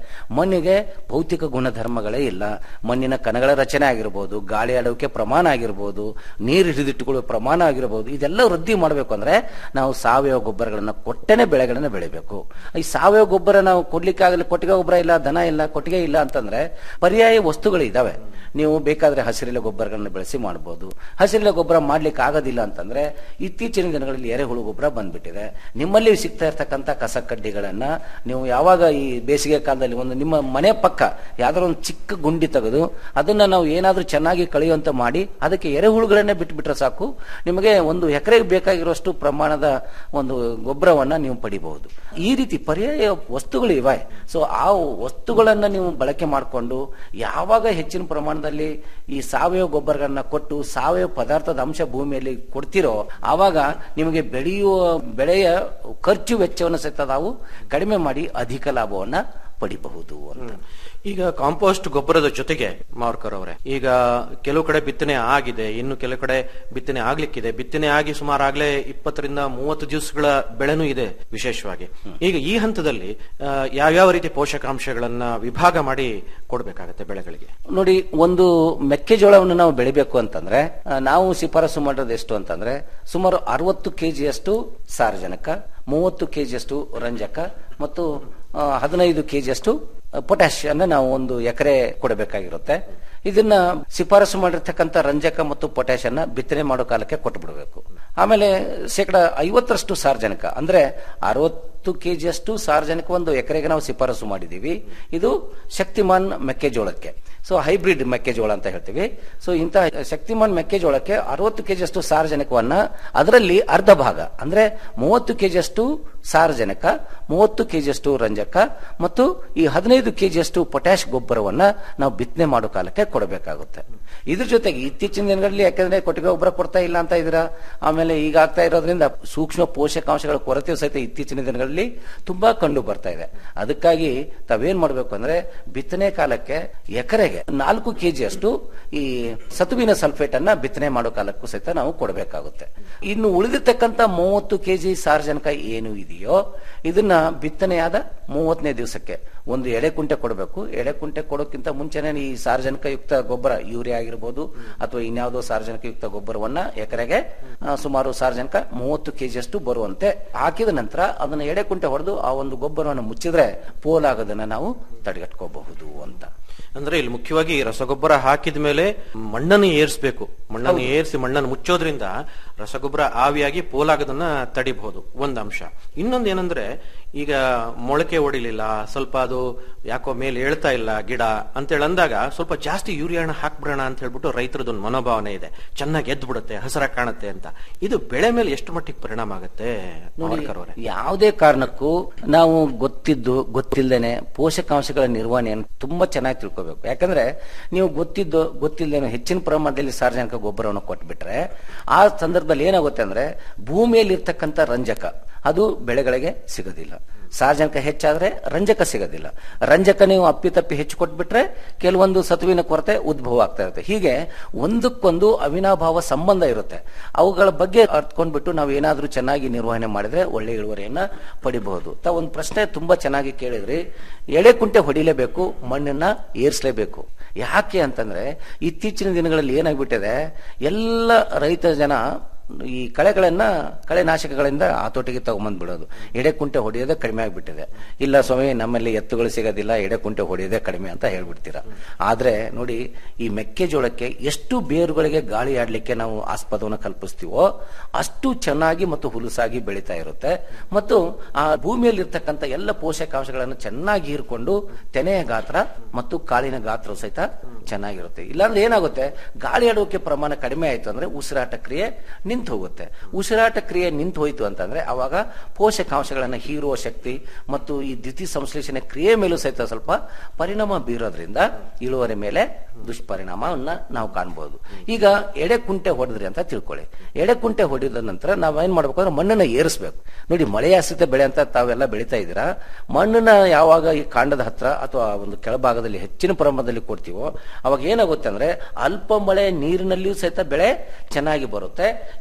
ಮಣ್ಣಿಗೆ ಭೌತಿಕ ಗುಣಧರ್ಮಗಳೇ ಇಲ್ಲ ಮಣ್ಣಿನ ಕಣಗಳ ರಚನೆ ಆಗಿರ್ಬೋದು ಗಾಳಿ ಆಡೋಕೆ ಪ್ರಮಾಣ ಆಗಿರ್ಬೋದು ನೀರು ಹಿಡಿದಿಟ್ಟುಕೊಳ್ಳುವ ಪ್ರಮಾಣ ಆಗಿರ್ಬೋದು ಇದೆಲ್ಲ ವೃದ್ಧಿ ಮಾಡಬೇಕು ಅಂದ್ರೆ ನಾವು ಸಾವಯವ ಗೊಬ್ಬರಗಳನ್ನ ಕೊಟ್ಟನೆ ಬೆಳೆಗಳನ್ನ ಬೆಳಿಬೇಕು ಈ ಸಾವಯವ ಗೊಬ್ಬರ ನಾವು ಕೊಡ್ಲಿಕ್ಕಾಗಲಿ ಕೊಟ್ಟಿಗೆ ಗೊಬ್ಬರ ಇಲ್ಲ ದನ ಇಲ್ಲ ಕೊಟ್ಟಿಗೆ ಇಲ್ಲ ಅಂತಂದ್ರೆ ಪರ್ಯಾಯ ವಸ್ತುಗಳು ಇದಾವೆ ನೀವು ಬೇಕಾದ್ರೆ ಹಸಿರೆಲೆ ಗೊಬ್ಬರಗಳನ್ನ ಬೆಳೆಸಿ ಮಾಡಬಹುದು ಹಸಿರೆಲೆ ಗೊಬ್ಬರ ಮಾಡ್ಲಿಕ್ಕೆ ಆಗೋದಿಲ್ಲ ಅಂತಂದ್ರೆ ಇತ್ತೀಚಿನ ದಿನಗಳಲ್ಲಿ ಎರೆಹುಳು ಗೊಬ್ಬರ ಬಂದ್ಬಿಟ್ಟಿದೆ ನಿಮ್ಮಲ್ಲಿ ಸಿಗ್ತಾ ಇರ್ತಕ್ಕಂಥ ಕಸ ಕಡ್ಡಿಗಳನ್ನ ನೀವು ಯಾವಾಗ ಈ ಬೇಸಿಗೆ ಕಾಲದಲ್ಲಿ ಒಂದು ನಿಮ್ಮ ಮನೆ ಪಕ್ಕ ಯಾವ್ದಾದ್ರು ಒಂದು ಚಿಕ್ಕ ಗುಂಡಿ ತೆಗೆದು ಅದನ್ನ ನಾವು ಏನಾದ್ರೂ ಚೆನ್ನಾಗಿ ಕಳೆಯುವಂತ ಮಾಡಿ ಅದಕ್ಕೆ ಎರೆಹುಳುಗಳನ್ನೇ ಬಿಟ್ಬಿಟ್ರೆ ಸಾಕು ನಿಮಗೆ ಒಂದು ಎಕರೆಗೆ ಬೇಕಾಗಿರುವಷ್ಟು ಪ್ರಮಾಣದ ಒಂದು ಗೊಬ್ಬರವನ್ನ ನೀವು ಪಡಿಬಹುದು ಈ ರೀತಿ ಪರ್ಯಾಯ ವಸ್ತುಗಳು ಇವೆ ಸೊ ಆ ವಸ್ತುಗಳನ್ನ ನೀವು ಬಳಕೆ ಮಾಡಿಕೊಂಡು ಯಾವಾಗ ಹೆಚ್ಚಿನ ಪ್ರಮಾಣದಲ್ಲಿ ಈ ಸಾವಯವ ಗೊಬ್ಬರಗಳನ್ನ ಕೊಟ್ಟು ಸಾವಯವ ಪದಾರ್ಥದ ಅಂಶ ಭೂಮಿಯಲ್ಲಿ ಕೊಡ್ತಿರೋ ಆವಾಗ ನಿಮಗೆ ಬೆಳೆಯುವ ಬೆಳೆಯ ಖರ್ಚು ವೆಚ್ಚವನ್ನು ಸಹಿತ ನಾವು ಕಡಿಮೆ ಮಾಡಿ ಅಧಿಕ ಲಾಭವನ್ನ ಪಡಿಬಹುದು ಅಂತ ಈಗ ಕಾಂಪೋಸ್ಟ್ ಗೊಬ್ಬರದ ಜೊತೆಗೆ ಮಾರ್ಕರ್ ಅವರೇ ಈಗ ಕೆಲವು ಕಡೆ ಬಿತ್ತನೆ ಆಗಿದೆ ಇನ್ನು ಕೆಲವು ಕಡೆ ಬಿತ್ತನೆ ಆಗ್ಲಿಕ್ಕಿದೆ ಬಿತ್ತನೆ ಆಗಿ ಸುಮಾರು ಆಗ್ಲೇ ಇಪ್ಪತ್ತರಿಂದ ಮೂವತ್ತು ದಿವಸಗಳ ಬೆಳೆನೂ ಇದೆ ವಿಶೇಷವಾಗಿ ಈಗ ಈ ಹಂತದಲ್ಲಿ ಆ, ಯಾವ್ಯಾವ ರೀತಿ ಪೋಷಕಾಂಶಗಳನ್ನ ವಿಭಾಗ ಮಾಡಿ ಕೊಡ್ಬೇಕಾಗತ್ತೆ ಬೆಳೆಗಳಿಗೆ ನೋಡಿ ಒಂದು ಮೆಕ್ಕೆಜೋಳವನ್ನು ನಾವು ಬೆಳಿಬೇಕು ಅಂತಂದ್ರೆ ಆ, ನಾವು ಶಿಫಾರಸು ಮಾಡೋದು ಎಷ್ಟು ಅಂತಂದ್ರೆ ಸುಮಾರು ಅರವತ್ತು ಕೆಜಿಯಷ್ಟು ಸಾರಜನಕ ಮೂವತ್ತು ಕೆಜಿಯಷ್ಟು ರಂಜಕ ಮತ್ತು ಆ, ಹದಿನೈದು ಕೆಜಿಯಷ್ಟು ಪೊಟ್ಯಾಶ್ ಅನ್ನ ನಾವು ಒಂದು ಎಕರೆ ಕೊಡಬೇಕಾಗಿರುತ್ತೆ ಇದನ್ನ ಶಿಫಾರಸು ಮಾಡಿರ್ತಕ್ಕಂಥ ರಂಜಕ ಮತ್ತು ಪೊಟ್ಯಾಶ್ ಅನ್ನ ಬಿತ್ತನೆ ಮಾಡೋ ಕಾಲಕ್ಕೆ ಕೊಟ್ಟು ಬಿಡಬೇಕು ಆಮೇಲೆ ಶೇಕಡ ಐವತ್ತರಷ್ಟು ಸಾರ್ವಜನಿಕ ಅಂದ್ರೆ ಅರವತ್ತು ಕೆಜಿಯಷ್ಟು ಸಾರ್ವಜನಿಕ ಒಂದು ಎಕರೆಗೆ ನಾವು ಶಿಫಾರಸು ಮಾಡಿದೀವಿ ಇದು ಶಕ್ತಿಮಾನ್ ಮೆಕ್ಕೆಜೋಳಕ್ಕೆ ಸೊ ಹೈಬ್ರಿಡ್ ಮೆಕ್ಕೆಜೋಳ ಅಂತ ಹೇಳ್ತೀವಿ ಸೊ ಇಂತಹ ಶಕ್ತಿಮಾನ್ ಮೆಕ್ಕೆಜೋಳಕ್ಕೆ ಅರವತ್ತು ಕೆಜಿಯಷ್ಟು ಸಾರ್ವಜನಿಕವನ್ನ ಅದರಲ್ಲಿ ಅರ್ಧ ಭಾಗ ಅಂದ್ರೆ ಮೂವತ್ತು ಕೆಜಿಯಷ್ಟು ಸಾರಜನಕ ಮೂವತ್ತು ಕೆಜಿಯಷ್ಟು ರಂಜಕ ಮತ್ತು ಈ ಹದಿನೈದು ಕೆಜಿಯಷ್ಟು ಪೊಟ್ಯಾಶ್ ಗೊಬ್ಬರವನ್ನ ನಾವು ಬಿತ್ತನೆ ಮಾಡೋ ಕಾಲಕ್ಕೆ ಕೊಡಬೇಕಾಗುತ್ತೆ ಇದ್ರ ಜೊತೆಗೆ ಇತ್ತೀಚಿನ ದಿನಗಳಲ್ಲಿ ಯಾಕಂದ್ರೆ ಕೊಟ್ಟಿಗೆ ಗೊಬ್ಬರ ಕೊಡ್ತಾ ಇಲ್ಲ ಅಂತ ಇದ್ರ ಆಮೇಲೆ ಈಗ ಆಗ್ತಾ ಇರೋದ್ರಿಂದ ಸೂಕ್ಷ್ಮ ಪೋಷಕಾಂಶಗಳ ಕೊರತೆ ಸಹಿತ ಇತ್ತೀಚಿನ ದಿನಗಳಲ್ಲಿ ತುಂಬಾ ಕಂಡು ಬರ್ತಾ ಇದೆ ಅದಕ್ಕಾಗಿ ತಾವೇನ್ ಮಾಡ್ಬೇಕು ಅಂದ್ರೆ ಬಿತ್ತನೆ ಕಾಲಕ್ಕೆ ಎಕರೆಗೆ ನಾಲ್ಕು ಕೆಜಿಯಷ್ಟು ಈ ಸತುವಿನ ಸಲ್ಫೇಟ್ ಅನ್ನ ಬಿತ್ತನೆ ಮಾಡೋ ಕಾಲಕ್ಕೂ ಸಹಿತ ನಾವು ಕೊಡಬೇಕಾಗುತ್ತೆ ಇನ್ನು ಉಳಿದಿರ್ತಕ್ಕಂಥ ಮೂವತ್ತು ಕೆಜಿ ಸಾರ್ವಜನಿಕ ಏನು ಇದೆಯೋ ಇದನ್ನ ಬಿತ್ತನೆಯಾದ ಮೂವತ್ತನೇ ದಿವಸಕ್ಕೆ ಒಂದು ಎಳೆ ಕುಂಟೆ ಕೊಡಬೇಕು ಎಳೆ ಕುಂಟೆ ಕೊಡೋಕ್ಕಿಂತ ಮುಂಚೆನೆ ಈ ಸಾರ್ವಜನಿಕ ಯುಕ್ತ ಗೊಬ್ಬರ ಯೂರಿಯಾ ಆಗಿರ್ಬೋದು ಅಥವಾ ಇನ್ಯಾವುದೋ ಸಾರ್ವಜನಿಕ ಯುಕ್ತ ಗೊಬ್ಬರವನ್ನ ಎಕರೆಗೆ ಆ, ಸುಮಾರು ಸಾರ್ವಜನಿಕ ಮೂವತ್ತು ಕೆಜಿಯಷ್ಟು ಬರುವಂತೆ ಹಾಕಿದ ನಂತರ ಅದನ್ನ ಎಡೆ ಕುಂಟೆ ಹೊಡೆದು ಆ ಒಂದು ಗೊಬ್ಬರವನ್ನು ಮುಚ್ಚಿದ್ರೆ ಪೋಲಾಗೋದನ್ನ ನಾವು ತಡೆಗಟ್ಕೋಬಹುದು ಅಂತ ಅಂದ್ರೆ ಇಲ್ಲಿ ಮುಖ್ಯವಾಗಿ ರಸಗೊಬ್ಬರ ಹಾಕಿದ ಮೇಲೆ ಮಣ್ಣನ್ನು ಏರಿಸಬೇಕು ಮಣ್ಣನ್ನು ಏರಿಸಿ ಮಣ್ಣನ್ನು ಮುಚ್ಚೋದ್ರಿಂದ ರಸಗೊಬ್ಬರ ಆವಿಯಾಗಿ ಪೋಲಾಗದನ್ನ ತಡಿಬಹುದು ಒಂದ್ ಅಂಶ ಇನ್ನೊಂದು ಏನಂದ್ರೆ ಈಗ ಮೊಳಕೆ ಹೊಡಿಲಿಲ್ಲ ಸ್ವಲ್ಪ ಅದು ಯಾಕೋ ಮೇಲೆ ಏಳ್ತಾ ಇಲ್ಲ ಗಿಡ ಅಂತೇಳಿ ಅಂದಾಗ ಸ್ವಲ್ಪ ಜಾಸ್ತಿ ಯೂರಿಯಾನ ಹಾಕ್ಬಿಡೋಣ ಅಂತ ಹೇಳ್ಬಿಟ್ಟು ರೈತರದೊಂದು ಮನೋಭಾವನೆ ಇದೆ ಚೆನ್ನಾಗಿ ಎದ್ದು ಬಿಡುತ್ತೆ ಹಸರಾಗಿ ಕಾಣುತ್ತೆ ಅಂತ ಇದು ಬೆಳೆ ಮೇಲೆ ಎಷ್ಟು ಮಟ್ಟಿಗೆ ಪರಿಣಾಮ ಆಗುತ್ತೆ ಮಾರ್ಕರ್ ಅವರೇ ಯಾವುದೇ ಕಾರಣಕ್ಕೂ ನಾವು ಗೊತ್ತಿದ್ದು ಗೊತ್ತಿಲ್ಲದೇನೆ ಪೋಷಕಾಂಶಗಳ ನಿರ್ವಹಣೆಯನ್ನು ತುಂಬಾ ಚೆನ್ನಾಗಿ ತಿಳ್ಕೋಬೇಕು ಯಾಕಂದ್ರೆ ನೀವು ಗೊತ್ತಿದ್ದು ಗೊತ್ತಿಲ್ಲದೇನೆ ಹೆಚ್ಚಿನ ಪ್ರಮಾಣದಲ್ಲಿ ಸಾರ್ವಜನಿಕ ಗೊಬ್ಬರವನ್ನು ಕೊಟ್ಬಿಟ್ರೆ ಆ ಸಂದರ್ಭದಲ್ಲಿ ಏನಾಗುತ್ತೆ ಅಂದ್ರೆ ಭೂಮಿಯಲ್ಲಿ ಇರ್ತಕ್ಕಂಥ ರಂಜಕ ಅದು ಬೆಳೆಗಳಿಗೆ ಸಿಗೋದಿಲ್ಲ ಸಾರ್ವಜನಿಕ ಹೆಚ್ಚಾದ್ರೆ ರಂಜಕ ಸಿಗೋದಿಲ್ಲ ರಂಜಕ ನೀವು ಅಪ್ಪಿತಪ್ಪಿ ಹೆಚ್ಚು ಕೊಟ್ಬಿಟ್ರೆ ಕೆಲವೊಂದು ಸತುವಿನ ಕೊರತೆ ಉದ್ಭವ ಆಗ್ತಾ ಇರುತ್ತೆ ಹೀಗೆ ಒಂದಕ್ಕೊಂದು ಅವಿನಾಭಾವ ಸಂಬಂಧ ಇರುತ್ತೆ ಅವುಗಳ ಬಗ್ಗೆ ಅರ್ಥಕೊಂಡ್ಬಿಟ್ಟು ನಾವು ಏನಾದ್ರೂ ಚೆನ್ನಾಗಿ ನಿರ್ವಹಣೆ ಮಾಡಿದ್ರೆ ಒಳ್ಳೆ ಇಳುವರಿಯನ್ನ ಪಡಿಬಹುದು ತಾವು ಒಂದು ಪ್ರಶ್ನೆ ತುಂಬಾ ಚೆನ್ನಾಗಿ ಕೇಳಿದ್ರಿ ಎಳೆ ಕುಂಟೆ ಹೊಡಿಲೇಬೇಕು ಮಣ್ಣನ್ನ ಏರಿಸಲೇಬೇಕು ಯಾಕೆ ಅಂತಂದ್ರೆ ಇತ್ತೀಚಿನ ದಿನಗಳಲ್ಲಿ ಏನಾಗ್ಬಿಟ್ಟಿದೆ ಎಲ್ಲ ರೈತ ಜನ ಈ ಕಳೆಗಳನ್ನ ಕಳೆ ನಾಶಕಗಳಿಂದ ಆತೋಟಿಗೆ ತಗೊಂಬಂದ್ಬಿಡೋದು ಎಡೆ ಕುಂಟೆ ಹೊಡೆಯೋದೇ ಕಡಿಮೆ ಆಗ್ಬಿಟ್ಟಿದೆ ಇಲ್ಲ ಸ್ವಾಮಿ ನಮ್ಮಲ್ಲಿ ಎತ್ತುಗಳು ಸಿಗೋದಿಲ್ಲ ಎಡೆ ಕುಂಟೆ ಹೊಡೆಯೋದೇ ಕಡಿಮೆ ಅಂತ ಹೇಳ್ಬಿಡ್ತೀರಾ ಆದ್ರೆ ನೋಡಿ ಈ ಮೆಕ್ಕೆಜೋಳಕ್ಕೆ ಎಷ್ಟು ಬೇರುಗಳಿಗೆ ಗಾಳಿ ಆಡ್ಲಿಕ್ಕೆ ನಾವು ಆಸ್ಪದವನ್ನು ಕಲ್ಪಿಸ್ತೀವೋ ಅಷ್ಟು ಚೆನ್ನಾಗಿ ಮತ್ತು ಹುಲುಸಾಗಿ ಬೆಳೀತಾ ಇರುತ್ತೆ ಮತ್ತು ಆ ಭೂಮಿಯಲ್ಲಿ ಇರ್ತಕ್ಕಂಥ ಎಲ್ಲ ಪೋಷಕಾಂಶಗಳನ್ನು ಚೆನ್ನಾಗಿ ಹೀರ್ಕೊಂಡು ತೆನೆಯ ಗಾತ್ರ ಮತ್ತು ಕಾಳಿನ ಗಾತ್ರ ಸಹಿತ ಚೆನ್ನಾಗಿರುತ್ತೆ ಇಲ್ಲಾಂದ್ರೆ ಏನಾಗುತ್ತೆ ಗಾಳಿ ಆಡೋಕೆ ಪ್ರಮಾಣ ಕಡಿಮೆ ಆಯ್ತು ಅಂದ್ರೆ ಉಸಿರಾಟ ಕ್ರಿಯೆ ನಿಂತು ಹೋಗುತ್ತೆ ಉಸಿರಾಟ ಕ್ರಿಯೆ ನಿಂತು ಹೋಯ್ತು ಅಂತಂದ್ರೆ ಅವಾಗ ಪೋಷಕಾಂಶಗಳನ್ನು ಹೀರುವ ಶಕ್ತಿ ಮತ್ತು ಈ ದ್ವಿತೀಯ ಸಂಶ್ಲೇಷಣೆ ಕ್ರಿಯೆ ಮೇಲೂ ಸಹಿತ ಸ್ವಲ್ಪ ಪರಿಣಾಮ ಬೀರೋದ್ರಿಂದ ಇಳುವರಿ ಮೇಲೆ ದುಷ್ಪರಿಣಾಮವನ್ನ ನಾವು ಕಾಣಬಹುದು ಈಗ ಎಡೆ ಕುಂಟೆ ಹೊಡೆದ್ರಿ ಅಂತ ತಿಳ್ಕೊಳ್ಳಿ ಎಡೆ ಕುಂಟೆ ಹೊಡೆದ ನಂತರ ನಾವೇನ್ ಮಾಡ್ಬೇಕು ಅಂದ್ರೆ ಮಣ್ಣನ್ನ ಏರಿಸಬೇಕು ನೋಡಿ ಮಳೆ ಆಶ್ರಿತ ಬೆಳೆ ಅಂತ ತಾವೆಲ್ಲ ಬೆಳಿತಾ ಇದ್ದೀರಾ ಮಣ್ಣನ್ನ ಯಾವಾಗ ಈ ಕಾಂಡದ ಹತ್ರ ಅಥವಾ ಒಂದು ಕೆಳಭಾಗದಲ್ಲಿ ಹೆಚ್ಚಿನ ಪ್ರಮಾಣದಲ್ಲಿ ಕೊಡ್ತೀವೋ ಅವಾಗ ಏನಾಗುತ್ತೆ ಅಂದ್ರೆ ಅಲ್ಪ ಮಳೆ ನೀರಿನಲ್ಲಿಯೂ ಸಹಿತ ಬೆಳೆ ಚೆನ್ನಾಗಿ ಬರುತ್ತೆ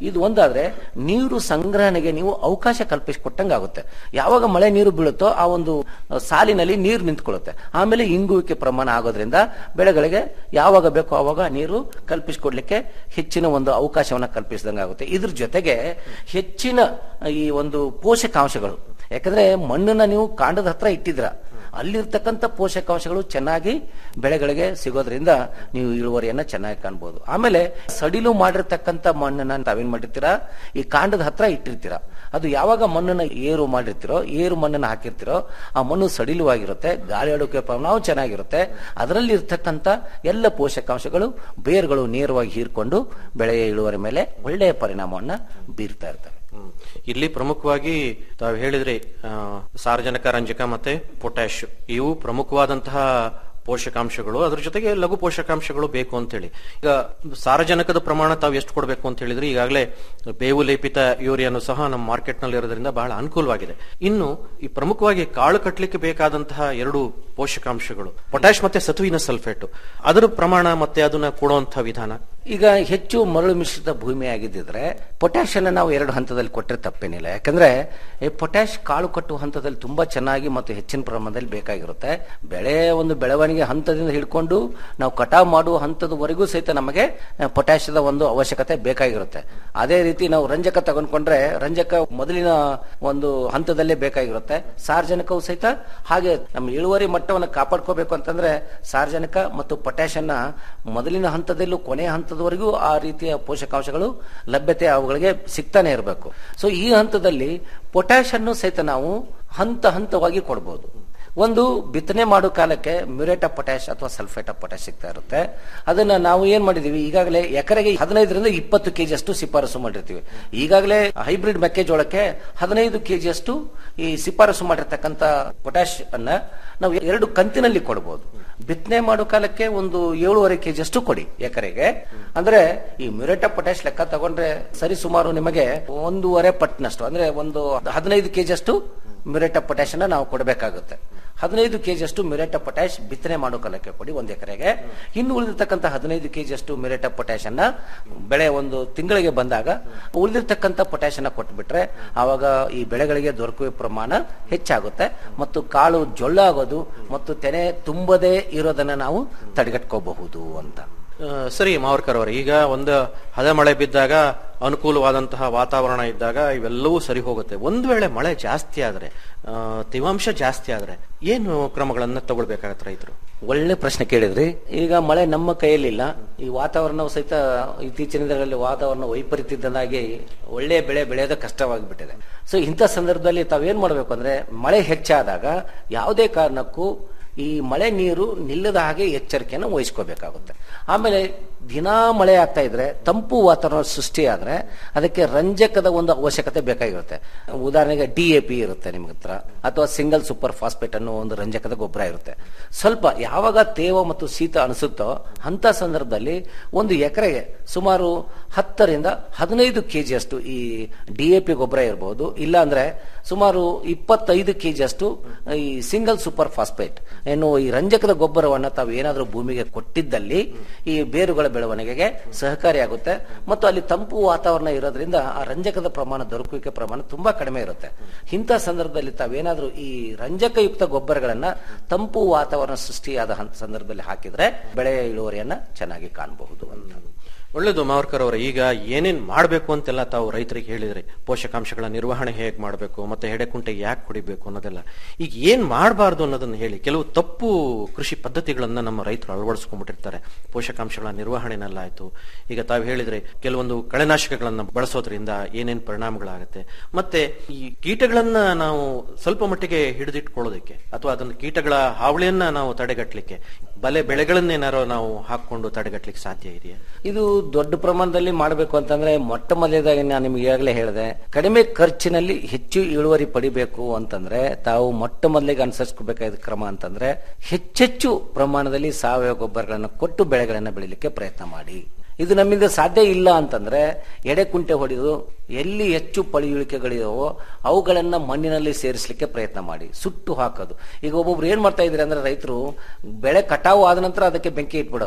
ಇದು ಒಂದಾದ್ರೆ ನೀರು ಸಂಗ್ರಹಣೆಗೆ ನೀವು ಅವಕಾಶ ಕಲ್ಪಿಸಿಕೊಟ್ಟಂಗಾಗುತ್ತೆ ಯಾವಾಗ ಮಳೆ ನೀರು ಬೀಳುತ್ತೋ ಆ ಒಂದು ಅಹ್, ಸಾಲಿನಲ್ಲಿ ನೀರು ನಿಂತ್ಕೊಳ್ಳುತ್ತೆ ಆಮೇಲೆ ಇಂಗುವಿಕೆ ಪ್ರಮಾಣ ಆಗೋದ್ರಿಂದ ಬೆಳೆಗಳಿಗೆ ಯಾವಾಗ ಬೇಕೋ ಆವಾಗ ನೀರು ಕಲ್ಪಿಸಿಕೊಡ್ಲಿಕ್ಕೆ ಹೆಚ್ಚಿನ ಒಂದು ಅವಕಾಶವನ್ನ ಕಲ್ಪಿಸಿದಂಗಾಗುತ್ತೆ ಇದ್ರ ಜೊತೆಗೆ ಹೆಚ್ಚಿನ ಈ ಒಂದು ಪೋಷಕಾಂಶಗಳು ಯಾಕಂದ್ರೆ ಮಣ್ಣನ್ನ ನೀವು ಕಾಂಡದ ಹತ್ರ ಇಟ್ಟಿದ್ರ ಅಲ್ಲಿರ್ತಕ್ಕಂಥ ಪೋಷಕಾಂಶಗಳು ಚೆನ್ನಾಗಿ ಬೆಳೆಗಳಿಗೆ ಸಿಗೋದ್ರಿಂದ ನೀವು ಇಳುವರಿಯನ್ನ ಚೆನ್ನಾಗಿ ಕಾಣ್ಬೋದು ಆಮೇಲೆ ಸಡಿಲು ಮಾಡಿರ್ತಕ್ಕಂಥ ಮಣ್ಣನ್ನ ತಾವೇನ್ ಮಾಡಿರ್ತೀರಾ ಈ ಕಾಂಡದ ಹತ್ರ ಇಟ್ಟಿರ್ತೀರಾ ಅದು ಯಾವಾಗ ಮಣ್ಣನ್ನ ಏರು ಮಾಡಿರ್ತೀರೋ ಏರು ಮಣ್ಣನ್ನು ಹಾಕಿರ್ತೀರೋ ಆ ಮಣ್ಣು ಸಡಿಲವಾಗಿರುತ್ತೆ ಗಾಳಿ ಆಡೋಕೆ ಪ್ರಮಾಣ ಚೆನ್ನಾಗಿರುತ್ತೆ ಅದರಲ್ಲಿ ಇರ್ತಕ್ಕಂಥ ಎಲ್ಲ ಪೋಷಕಾಂಶಗಳು ಬೇರುಗಳು ನೇರವಾಗಿ ಹೀರ್ಕೊಂಡು ಬೆಳೆಯ ಇಳುವರಿ ಮೇಲೆ ಒಳ್ಳೆಯ ಪರಿಣಾಮವನ್ನ ಬೀರ್ತಾ ಇರ್ತವೆ ಹ್ಮ್. ಇಲ್ಲಿ ಪ್ರಮುಖವಾಗಿ ತಾವು ಹೇಳಿದ್ರಿ ಆ, ಸಾರಜನಕ ರಂಜಕ ಮತ್ತೆ ಪೊಟ್ಯಾಶ್ ಇವು ಪ್ರಮುಖವಾದಂತಹ ಪೋಷಕಾಂಶಗಳು ಅದ್ರ ಜೊತೆಗೆ ಲಘು ಪೋಷಕಾಂಶಗಳು ಬೇಕು ಅಂತ ಹೇಳಿ ಈಗ ಸಾರಜನಕದ ಪ್ರಮಾಣ ತಾವು ಎಷ್ಟು ಕೊಡಬೇಕು ಅಂತ ಹೇಳಿದ್ರೆ ಈಗಾಗಲೇ ಬೇವು ಲೇಪಿತ ಯೂರಿಯಾನು ಸಹ ನಮ್ಮ ಮಾರ್ಕೆಟ್ ನಲ್ಲಿ ಇರೋದ್ರಿಂದ ಬಹಳ ಅನುಕೂಲವಾಗಿದೆ ಇನ್ನು ಈ ಪ್ರಮುಖವಾಗಿ ಕಾಳು ಕಟ್ಟಲಿಕ್ಕೆ ಬೇಕಾದಂತಹ ಎರಡು ಪೋಷಕಾಂಶಗಳು ಪೊಟ್ಯಾಶ್ ಮತ್ತೆ ಸತುವಿನ ಸಲ್ಫೇಟ್ ಅದರ ಪ್ರಮಾಣ ಮತ್ತೆ ಅದನ್ನ ಕೊಡುವಂತಹ ವಿಧಾನ ಈಗ ಹೆಚ್ಚು ಮರಳು ಮಿಶ್ರಿತ ಭೂಮಿ ಆಗಿದ್ದಿದ್ರೆ ಪೊಟ್ಯಾಶ್ ಅನ್ನ ನಾವು ಎರಡು ಹಂತದಲ್ಲಿ ಕೊಟ್ಟರೆ ತಪ್ಪೇನಿಲ್ಲ ಯಾಕಂದ್ರೆ ಈ ಪೊಟ್ಯಾಶ್ ಕಾಳು ಕಟ್ಟುವ ಹಂತದಲ್ಲಿ ತುಂಬಾ ಚೆನ್ನಾಗಿ ಮತ್ತು ಹೆಚ್ಚಿನ ಪ್ರಮಾಣದಲ್ಲಿ ಬೇಕಾಗಿರುತ್ತೆ ಬೆಳೆ ಒಂದು ಬೆಳವಣಿಗೆ ಹಂತದಿಂದ ಹಿಡ್ಕೊಂಡು ನಾವು ಕಟಾವ್ ಮಾಡುವ ಹಂತದವರೆಗೂ ಸಹಿತ ನಮಗೆ ಆ, ಪೊಟ್ಯಾಶದ ಒಂದು ಅವಶ್ಯಕತೆ ಬೇಕಾಗಿರುತ್ತೆ ಅದೇ ರೀತಿ ನಾವು ರಂಜಕ ತಗೊಂಡ್ಕೊಂಡ್ರೆ ರಂಜಕ ಮೊದಲಿನ ಒಂದು ಹಂತದಲ್ಲೇ ಬೇಕಾಗಿರುತ್ತೆ ಸಾರ್ವಜನಿಕವು ಸಹಿತ ಹಾಗೆ ನಮ್ಮ ಇಳುವರಿ ಮಟ್ಟವನ್ನು ಕಾಪಾಡ್ಕೋಬೇಕು ಅಂತಂದ್ರೆ ಸಾರ್ವಜನಿಕ ಮತ್ತು ಪೊಟ್ಯಾಶ್ ಅನ್ನ ಮೊದಲಿನ ಹಂತದಲ್ಲೂ ಕೊನೆಯ ಹಂತದವರೆಗೂ ಆ ರೀತಿಯ ಪೋಷಕಾಂಶಗಳು ಲಭ್ಯತೆ ಅವುಗಳಿಗೆ ಸಿಗ್ತಾನೆ ಇರಬೇಕು ಸೊ ಈ ಹಂತದಲ್ಲಿ ಪೊಟ್ಯಾಶ್ ಅನ್ನು ಸಹಿತ ನಾವು ಹಂತ ಹಂತವಾಗಿ ಕೊಡಬಹುದು ಒಂದು ಬಿತ್ತನೆ ಮಾಡೋ ಕಾಲಕ್ಕೆ ಮ್ಯೂರೇಟ್ ಆಫ್ ಪೊಟ್ಯಾಶ್ ಅಥವಾ ಸಲ್ಫೇಟ್ ಆಫ್ ಪೊಟ್ಯಾಶ್ ಸಿಗ್ತಾ ಇರುತ್ತೆ ಅದನ್ನ ನಾವು ಏನ್ ಮಾಡಿದೀವಿ ಈಗಾಗಲೇ ಎಕರೆಗೆ ಹದಿನೈದರಿಂದ ಇಪ್ಪತ್ತು ಕೆಜಿ ಅಷ್ಟು ಶಿಫಾರಸು ಮಾಡಿರ್ತೀವಿ ಈಗಾಗಲೇ ಹೈಬ್ರಿಡ್ ಮೆಕ್ಕೆಜೋಳಕ್ಕೆ ಹದಿನೈದು ಕೆಜಿ ಅಷ್ಟು ಈ ಶಿಫಾರಸು ಮಾಡಿರ್ತಕ್ಕಂಥ ಪೊಟ್ಯಾಶ್ ಅನ್ನ ನಾವು ಎರಡು ಕಂತಿನಲ್ಲಿ ಕೊಡಬಹುದು ಬಿತ್ತನೆ ಮಾಡೋ ಕಾಲಕ್ಕೆ ಒಂದು ಏಳುವರೆ ಕೆಜಿ ಅಷ್ಟು ಕೊಡಿ ಎಕರೆಗೆ ಅಂದ್ರೆ ಈ ಮ್ಯೂರೇಟ್ ಆಫ್ ಪೊಟ್ಯಾಶ್ ಲೆಕ್ಕ ತಗೊಂಡ್ರೆ ಸರಿ ಸುಮಾರು ನಿಮಗೆ ಒಂದೂವರೆ ಪಟ್ನಷ್ಟು ಅಂದ್ರೆ ಒಂದು ಹದಿನೈದು ಕೆಜಿ ಅಷ್ಟು ಮ್ಯೂರೇಟ್ ಆಫ್ ಪೊಟ್ಯಾಶ್ ಅನ್ನ ನಾವು ಕೊಡಬೇಕಾಗುತ್ತೆ ಹದಿನೈದು ಕೆಜಿ ಅಷ್ಟು ಮ್ಯೂರೇಟ್ ಆಫ್ ಪೊಟ್ಯಾಶ್ ಬಿತ್ತನೆ ಮಾಡೋ ಕಾಲಕ್ಕೆ ಕೊಡಿ ಒಂದು ಎಕರೆಗೆ ಇನ್ನು ಉಳಿದಿರ್ತಕ್ಕಂಥ ಹದಿನೈದು ಕೆಜಿ ಅಷ್ಟು ಮ್ಯೂರೇಟ್ ಆಫ್ ಪೊಟ್ಯಾಶ್ ಅನ್ನ ಬೆಳೆ ಒಂದು ತಿಂಗಳಿಗೆ ಬಂದಾಗ ಉಳಿದಿರ್ತಕ್ಕಂಥ ಪೊಟ್ಯಾಶ್ ಅನ್ನ ಕೊಟ್ಬಿಟ್ರೆ ಆವಾಗ ಈ ಬೆಳೆಗಳಿಗೆ ದೊರಕುವ ಪ್ರಮಾಣ ಹೆಚ್ಚಾಗುತ್ತೆ ಮತ್ತು ಕಾಳು ಜೊಳ್ಳಾಗೋದು ಮತ್ತು ತೆನೆ ತುಂಬದೇ ಇರೋದನ್ನ ನಾವು ತಡೆಗಟ್ಕೋಬಹುದು ಅಂತ ಆ, ಸರಿ ಮಾವರ್ಕರ್ ಅವರೇ ಈಗ ಒಂದು ಹದ ಮಳೆ ಬಿದ್ದಾಗ ಅನುಕೂಲವಾದಂತಹ ವಾತಾವರಣ ಇದ್ದಾಗ ಇವೆಲ್ಲವೂ ಸರಿ ಹೋಗುತ್ತೆ ಒಂದು ವೇಳೆ ಮಳೆ ಜಾಸ್ತಿ ಆದ್ರೆ ಆ, ತೇವಾಂಶ ಜಾಸ್ತಿ ಆದ್ರೆ ಏನು ಕ್ರಮಗಳನ್ನ ತಗೊಳ್ಬೇಕಾಗತ್ತೆ ರೈತರು ಒಳ್ಳೆ ಪ್ರಶ್ನೆ ಕೇಳಿದ್ರಿ ಈಗ ಮಳೆ ನಮ್ಮ ಕೈಯಲ್ಲಿಲ್ಲ ಈ ವಾತಾವರಣವು ಸಹಿತ ಇತ್ತೀಚಿನ ದಿನಗಳಲ್ಲಿ ವಾತಾವರಣ ವೈಪರೀತ್ಯದಿಂದಾಗಿ ಒಳ್ಳೆಯ ಬೆಳೆ ಬೆಳೆಯೋದು ಕಷ್ಟವಾಗಿಬಿಟ್ಟಿದೆ ಸೊ ಇಂಥ ಸಂದರ್ಭದಲ್ಲಿ ತಾವೇನ್ ಮಾಡಬೇಕು ಅಂದ್ರೆ ಮಳೆ ಹೆಚ್ಚಾದಾಗ ಯಾವುದೇ ಕಾರಣಕ್ಕೂ ಈ ಮಳೆ ನೀರು ನಿಲ್ಲದ ಹಾಗೆ ಎಚ್ಚರಿಕೆಯನ್ನು ವಹಿಸ್ಕೋಬೇಕಾಗುತ್ತೆ ಆಮೇಲೆ ದಿನಾ ಮಳೆ ಆಗ್ತಾ ಇದ್ರೆ ತಂಪು ವಾತಾವರಣ ಸೃಷ್ಟಿಯಾದ್ರೆ ಅದಕ್ಕೆ ರಂಜಕದ ಒಂದು ಅವಶ್ಯಕತೆ ಬೇಕಾಗಿರುತ್ತೆ ಉದಾಹರಣೆಗೆ ಡಿ ಎ ಪಿ ಇರುತ್ತೆ ನಿಮ್ಗೆ ಹತ್ರ ಅಥವಾ ಸಿಂಗಲ್ ಸೂಪರ್ ಫಾಸ್ಫೇಟ್ ಅನ್ನೋ ಒಂದು ರಂಜಕದ ಗೊಬ್ಬರ ಇರುತ್ತೆ ಸ್ವಲ್ಪ ಯಾವಾಗ ತೇವ ಮತ್ತು ಶೀತ ಅನಿಸುತ್ತೋ ಅಂತ ಸಂದರ್ಭದಲ್ಲಿ ಒಂದು ಎಕರೆಗೆ ಸುಮಾರು ಹತ್ತರಿಂದ ಹದಿನೈದು ಕೆಜಿ ಅಷ್ಟು ಈ ಡಿ ಎ ಪಿ ಗೊಬ್ಬರ ಇರಬಹುದು ಇಲ್ಲ ಅಂದ್ರೆ ಸುಮಾರು ಇಪ್ಪತ್ತೈದು ಕೆಜಿ ಅಷ್ಟು ಈ ಸಿಂಗಲ್ ಸೂಪರ್ ಫಾಸ್ಫೇಟ್ ಎನ್ನುವ ಈ ರಂಜಕದ ಗೊಬ್ಬರವನ್ನ ತಾವು ಏನಾದರೂ ಭೂಮಿಗೆ ಕೊಟ್ಟಿದ್ದಲ್ಲಿ ಈ ಬೇರುಗಳ ಬೆಳವಣಿಗೆಗೆ ಸಹಕಾರಿಯಾಗುತ್ತೆ ಮತ್ತು ಅಲ್ಲಿ ತಂಪು ವಾತಾವರಣ ಇರೋದ್ರಿಂದ ಆ ರಂಜಕದ ಪ್ರಮಾಣ ದೊರಕುವಿಕೆ ಪ್ರಮಾಣ ತುಂಬಾ ಕಡಿಮೆ ಇರುತ್ತೆ ಇಂಥ ಸಂದರ್ಭದಲ್ಲಿ ತಾವೇನಾದ್ರೂ ಈ ರಂಜಕಯುಕ್ತ ಗೊಬ್ಬರಗಳನ್ನ ತಂಪು ವಾತಾವರಣ ಸೃಷ್ಟಿಯಾದ ಹಂತ ಸಂದರ್ಭದಲ್ಲಿ ಹಾಕಿದ್ರೆ ಬೆಳೆಯ ಇಳುವರಿಯನ್ನ ಚೆನ್ನಾಗಿ ಕಾಣಬಹುದು ಅಂತ ಒಳ್ಳೇದು ಮಾವರ್ಕರ್ ಅವರೇ ಈಗ ಏನೇನ್ ಮಾಡಬೇಕು ಅಂತೆಲ್ಲ ತಾವು ರೈತರಿಗೆ ಹೇಳಿದ್ರಿ ಪೋಷಕಾಂಶಗಳ ನಿರ್ವಹಣೆ ಹೇಗೆ ಮಾಡಬೇಕು ಮತ್ತೆ ಹೆಡೆಕುಂಟೆ ಯಾಕೆ ಕುಡಿಬೇಕು ಅನ್ನೋದೆಲ್ಲ ಈಗ ಏನ್ ಮಾಡಬಾರ್ದು ಅನ್ನೋದನ್ನ ಹೇಳಿ ಕೆಲವು ತಪ್ಪು ಕೃಷಿ ಪದ್ಧತಿಗಳನ್ನ ನಮ್ಮ ರೈತರು ಅಳವಡಿಸ್ಕೊಂಡ್ಬಿಟ್ಟಿರ್ತಾರೆ ಪೋಷಕಾಂಶಗಳ ನಿರ್ವಹಣೆನಲ್ಲಾಯ್ತು ಈಗ ತಾವು ಹೇಳಿದ್ರೆ ಕೆಲವೊಂದು ಕಳೆನಾಶಕಗಳನ್ನ ಬಳಸೋದ್ರಿಂದ ಏನೇನ್ ಪರಿಣಾಮಗಳಾಗುತ್ತೆ ಮತ್ತೆ ಈ ಕೀಟಗಳನ್ನ ನಾವು ಸ್ವಲ್ಪ ಮಟ್ಟಿಗೆ ಹಿಡಿದಿಟ್ಕೊಳ್ಳೋದಕ್ಕೆ ಅಥವಾ ಅದನ್ನ ಕೀಟಗಳ ಹಾವಳಿಯನ್ನ ನಾವು ತಡೆಗಟ್ಟಲಿಕ್ಕೆ ಬಲೆ ಬೆಳೆಗಳನ್ನೇನಾರೋ ನಾವು ಹಾಕೊಂಡು ತಡೆಗಟ್ಟಲಿಕ್ಕೆ ಸಾಧ್ಯ ಇದೆಯಾ ಇದು ದೊಡ್ಡ ಪ್ರಮಾಣದಲ್ಲಿ ಮಾಡಬೇಕು ಅಂತಂದ್ರೆ ಮೊಟ್ಟ ಮೊದಲೇದಾಗಿ ನಾನು ನಿಮ್ಗೆ ಈಗಾಗಲೇ ಹೇಳಿದೆ ಕಡಿಮೆ ಖರ್ಚಿನಲ್ಲಿ ಹೆಚ್ಚು ಇಳುವರಿ ಪಡಿಬೇಕು ಅಂತಂದ್ರೆ ತಾವು ಮೊಟ್ಟ ಮೊದಲಿಗೆ ಅನುಸರಿಸ್ಕೋಬೇಕಾದ ಕ್ರಮ ಅಂತಂದ್ರೆ ಹೆಚ್ಚೆಚ್ಚು ಪ್ರಮಾಣದಲ್ಲಿ ಸಾವಯವ ಗೊಬ್ಬರಗಳನ್ನು ಕೊಟ್ಟು ಬೆಳೆಗಳನ್ನು ಬೆಳಿಲಿಕ್ಕೆ ಪ್ರಯತ್ನ ಮಾಡಿ ಇದು ನಮ್ಮಿಂದ ಸಾಧ್ಯ ಇಲ್ಲ ಅಂತಂದ್ರೆ ಎಡೆಕುಂಟೆ ಹೊಡೆದು ಎಲ್ಲಿ ಹೆಚ್ಚು ಪಳಿಯುಳಿಕೆಗಳಿದಾವೋ ಅವುಗಳನ್ನ ಮಣ್ಣಿನಲ್ಲಿ ಸೇರಿಸಲಿಕ್ಕೆ ಪ್ರಯತ್ನ ಮಾಡಿ ಸುಟ್ಟು ಹಾಕೋದು ಈಗ ಒಬ್ಬೊಬ್ರು ಏನ್ ಮಾಡ್ತಾ ಇದ್ರೆ ಅಂದ್ರೆ ರೈತರು ಬೆಳೆ ಕಟಾವು ಆದ ನಂತರ ಅದಕ್ಕೆ ಬೆಂಕಿ ಇಟ್ಬಿಡೋದು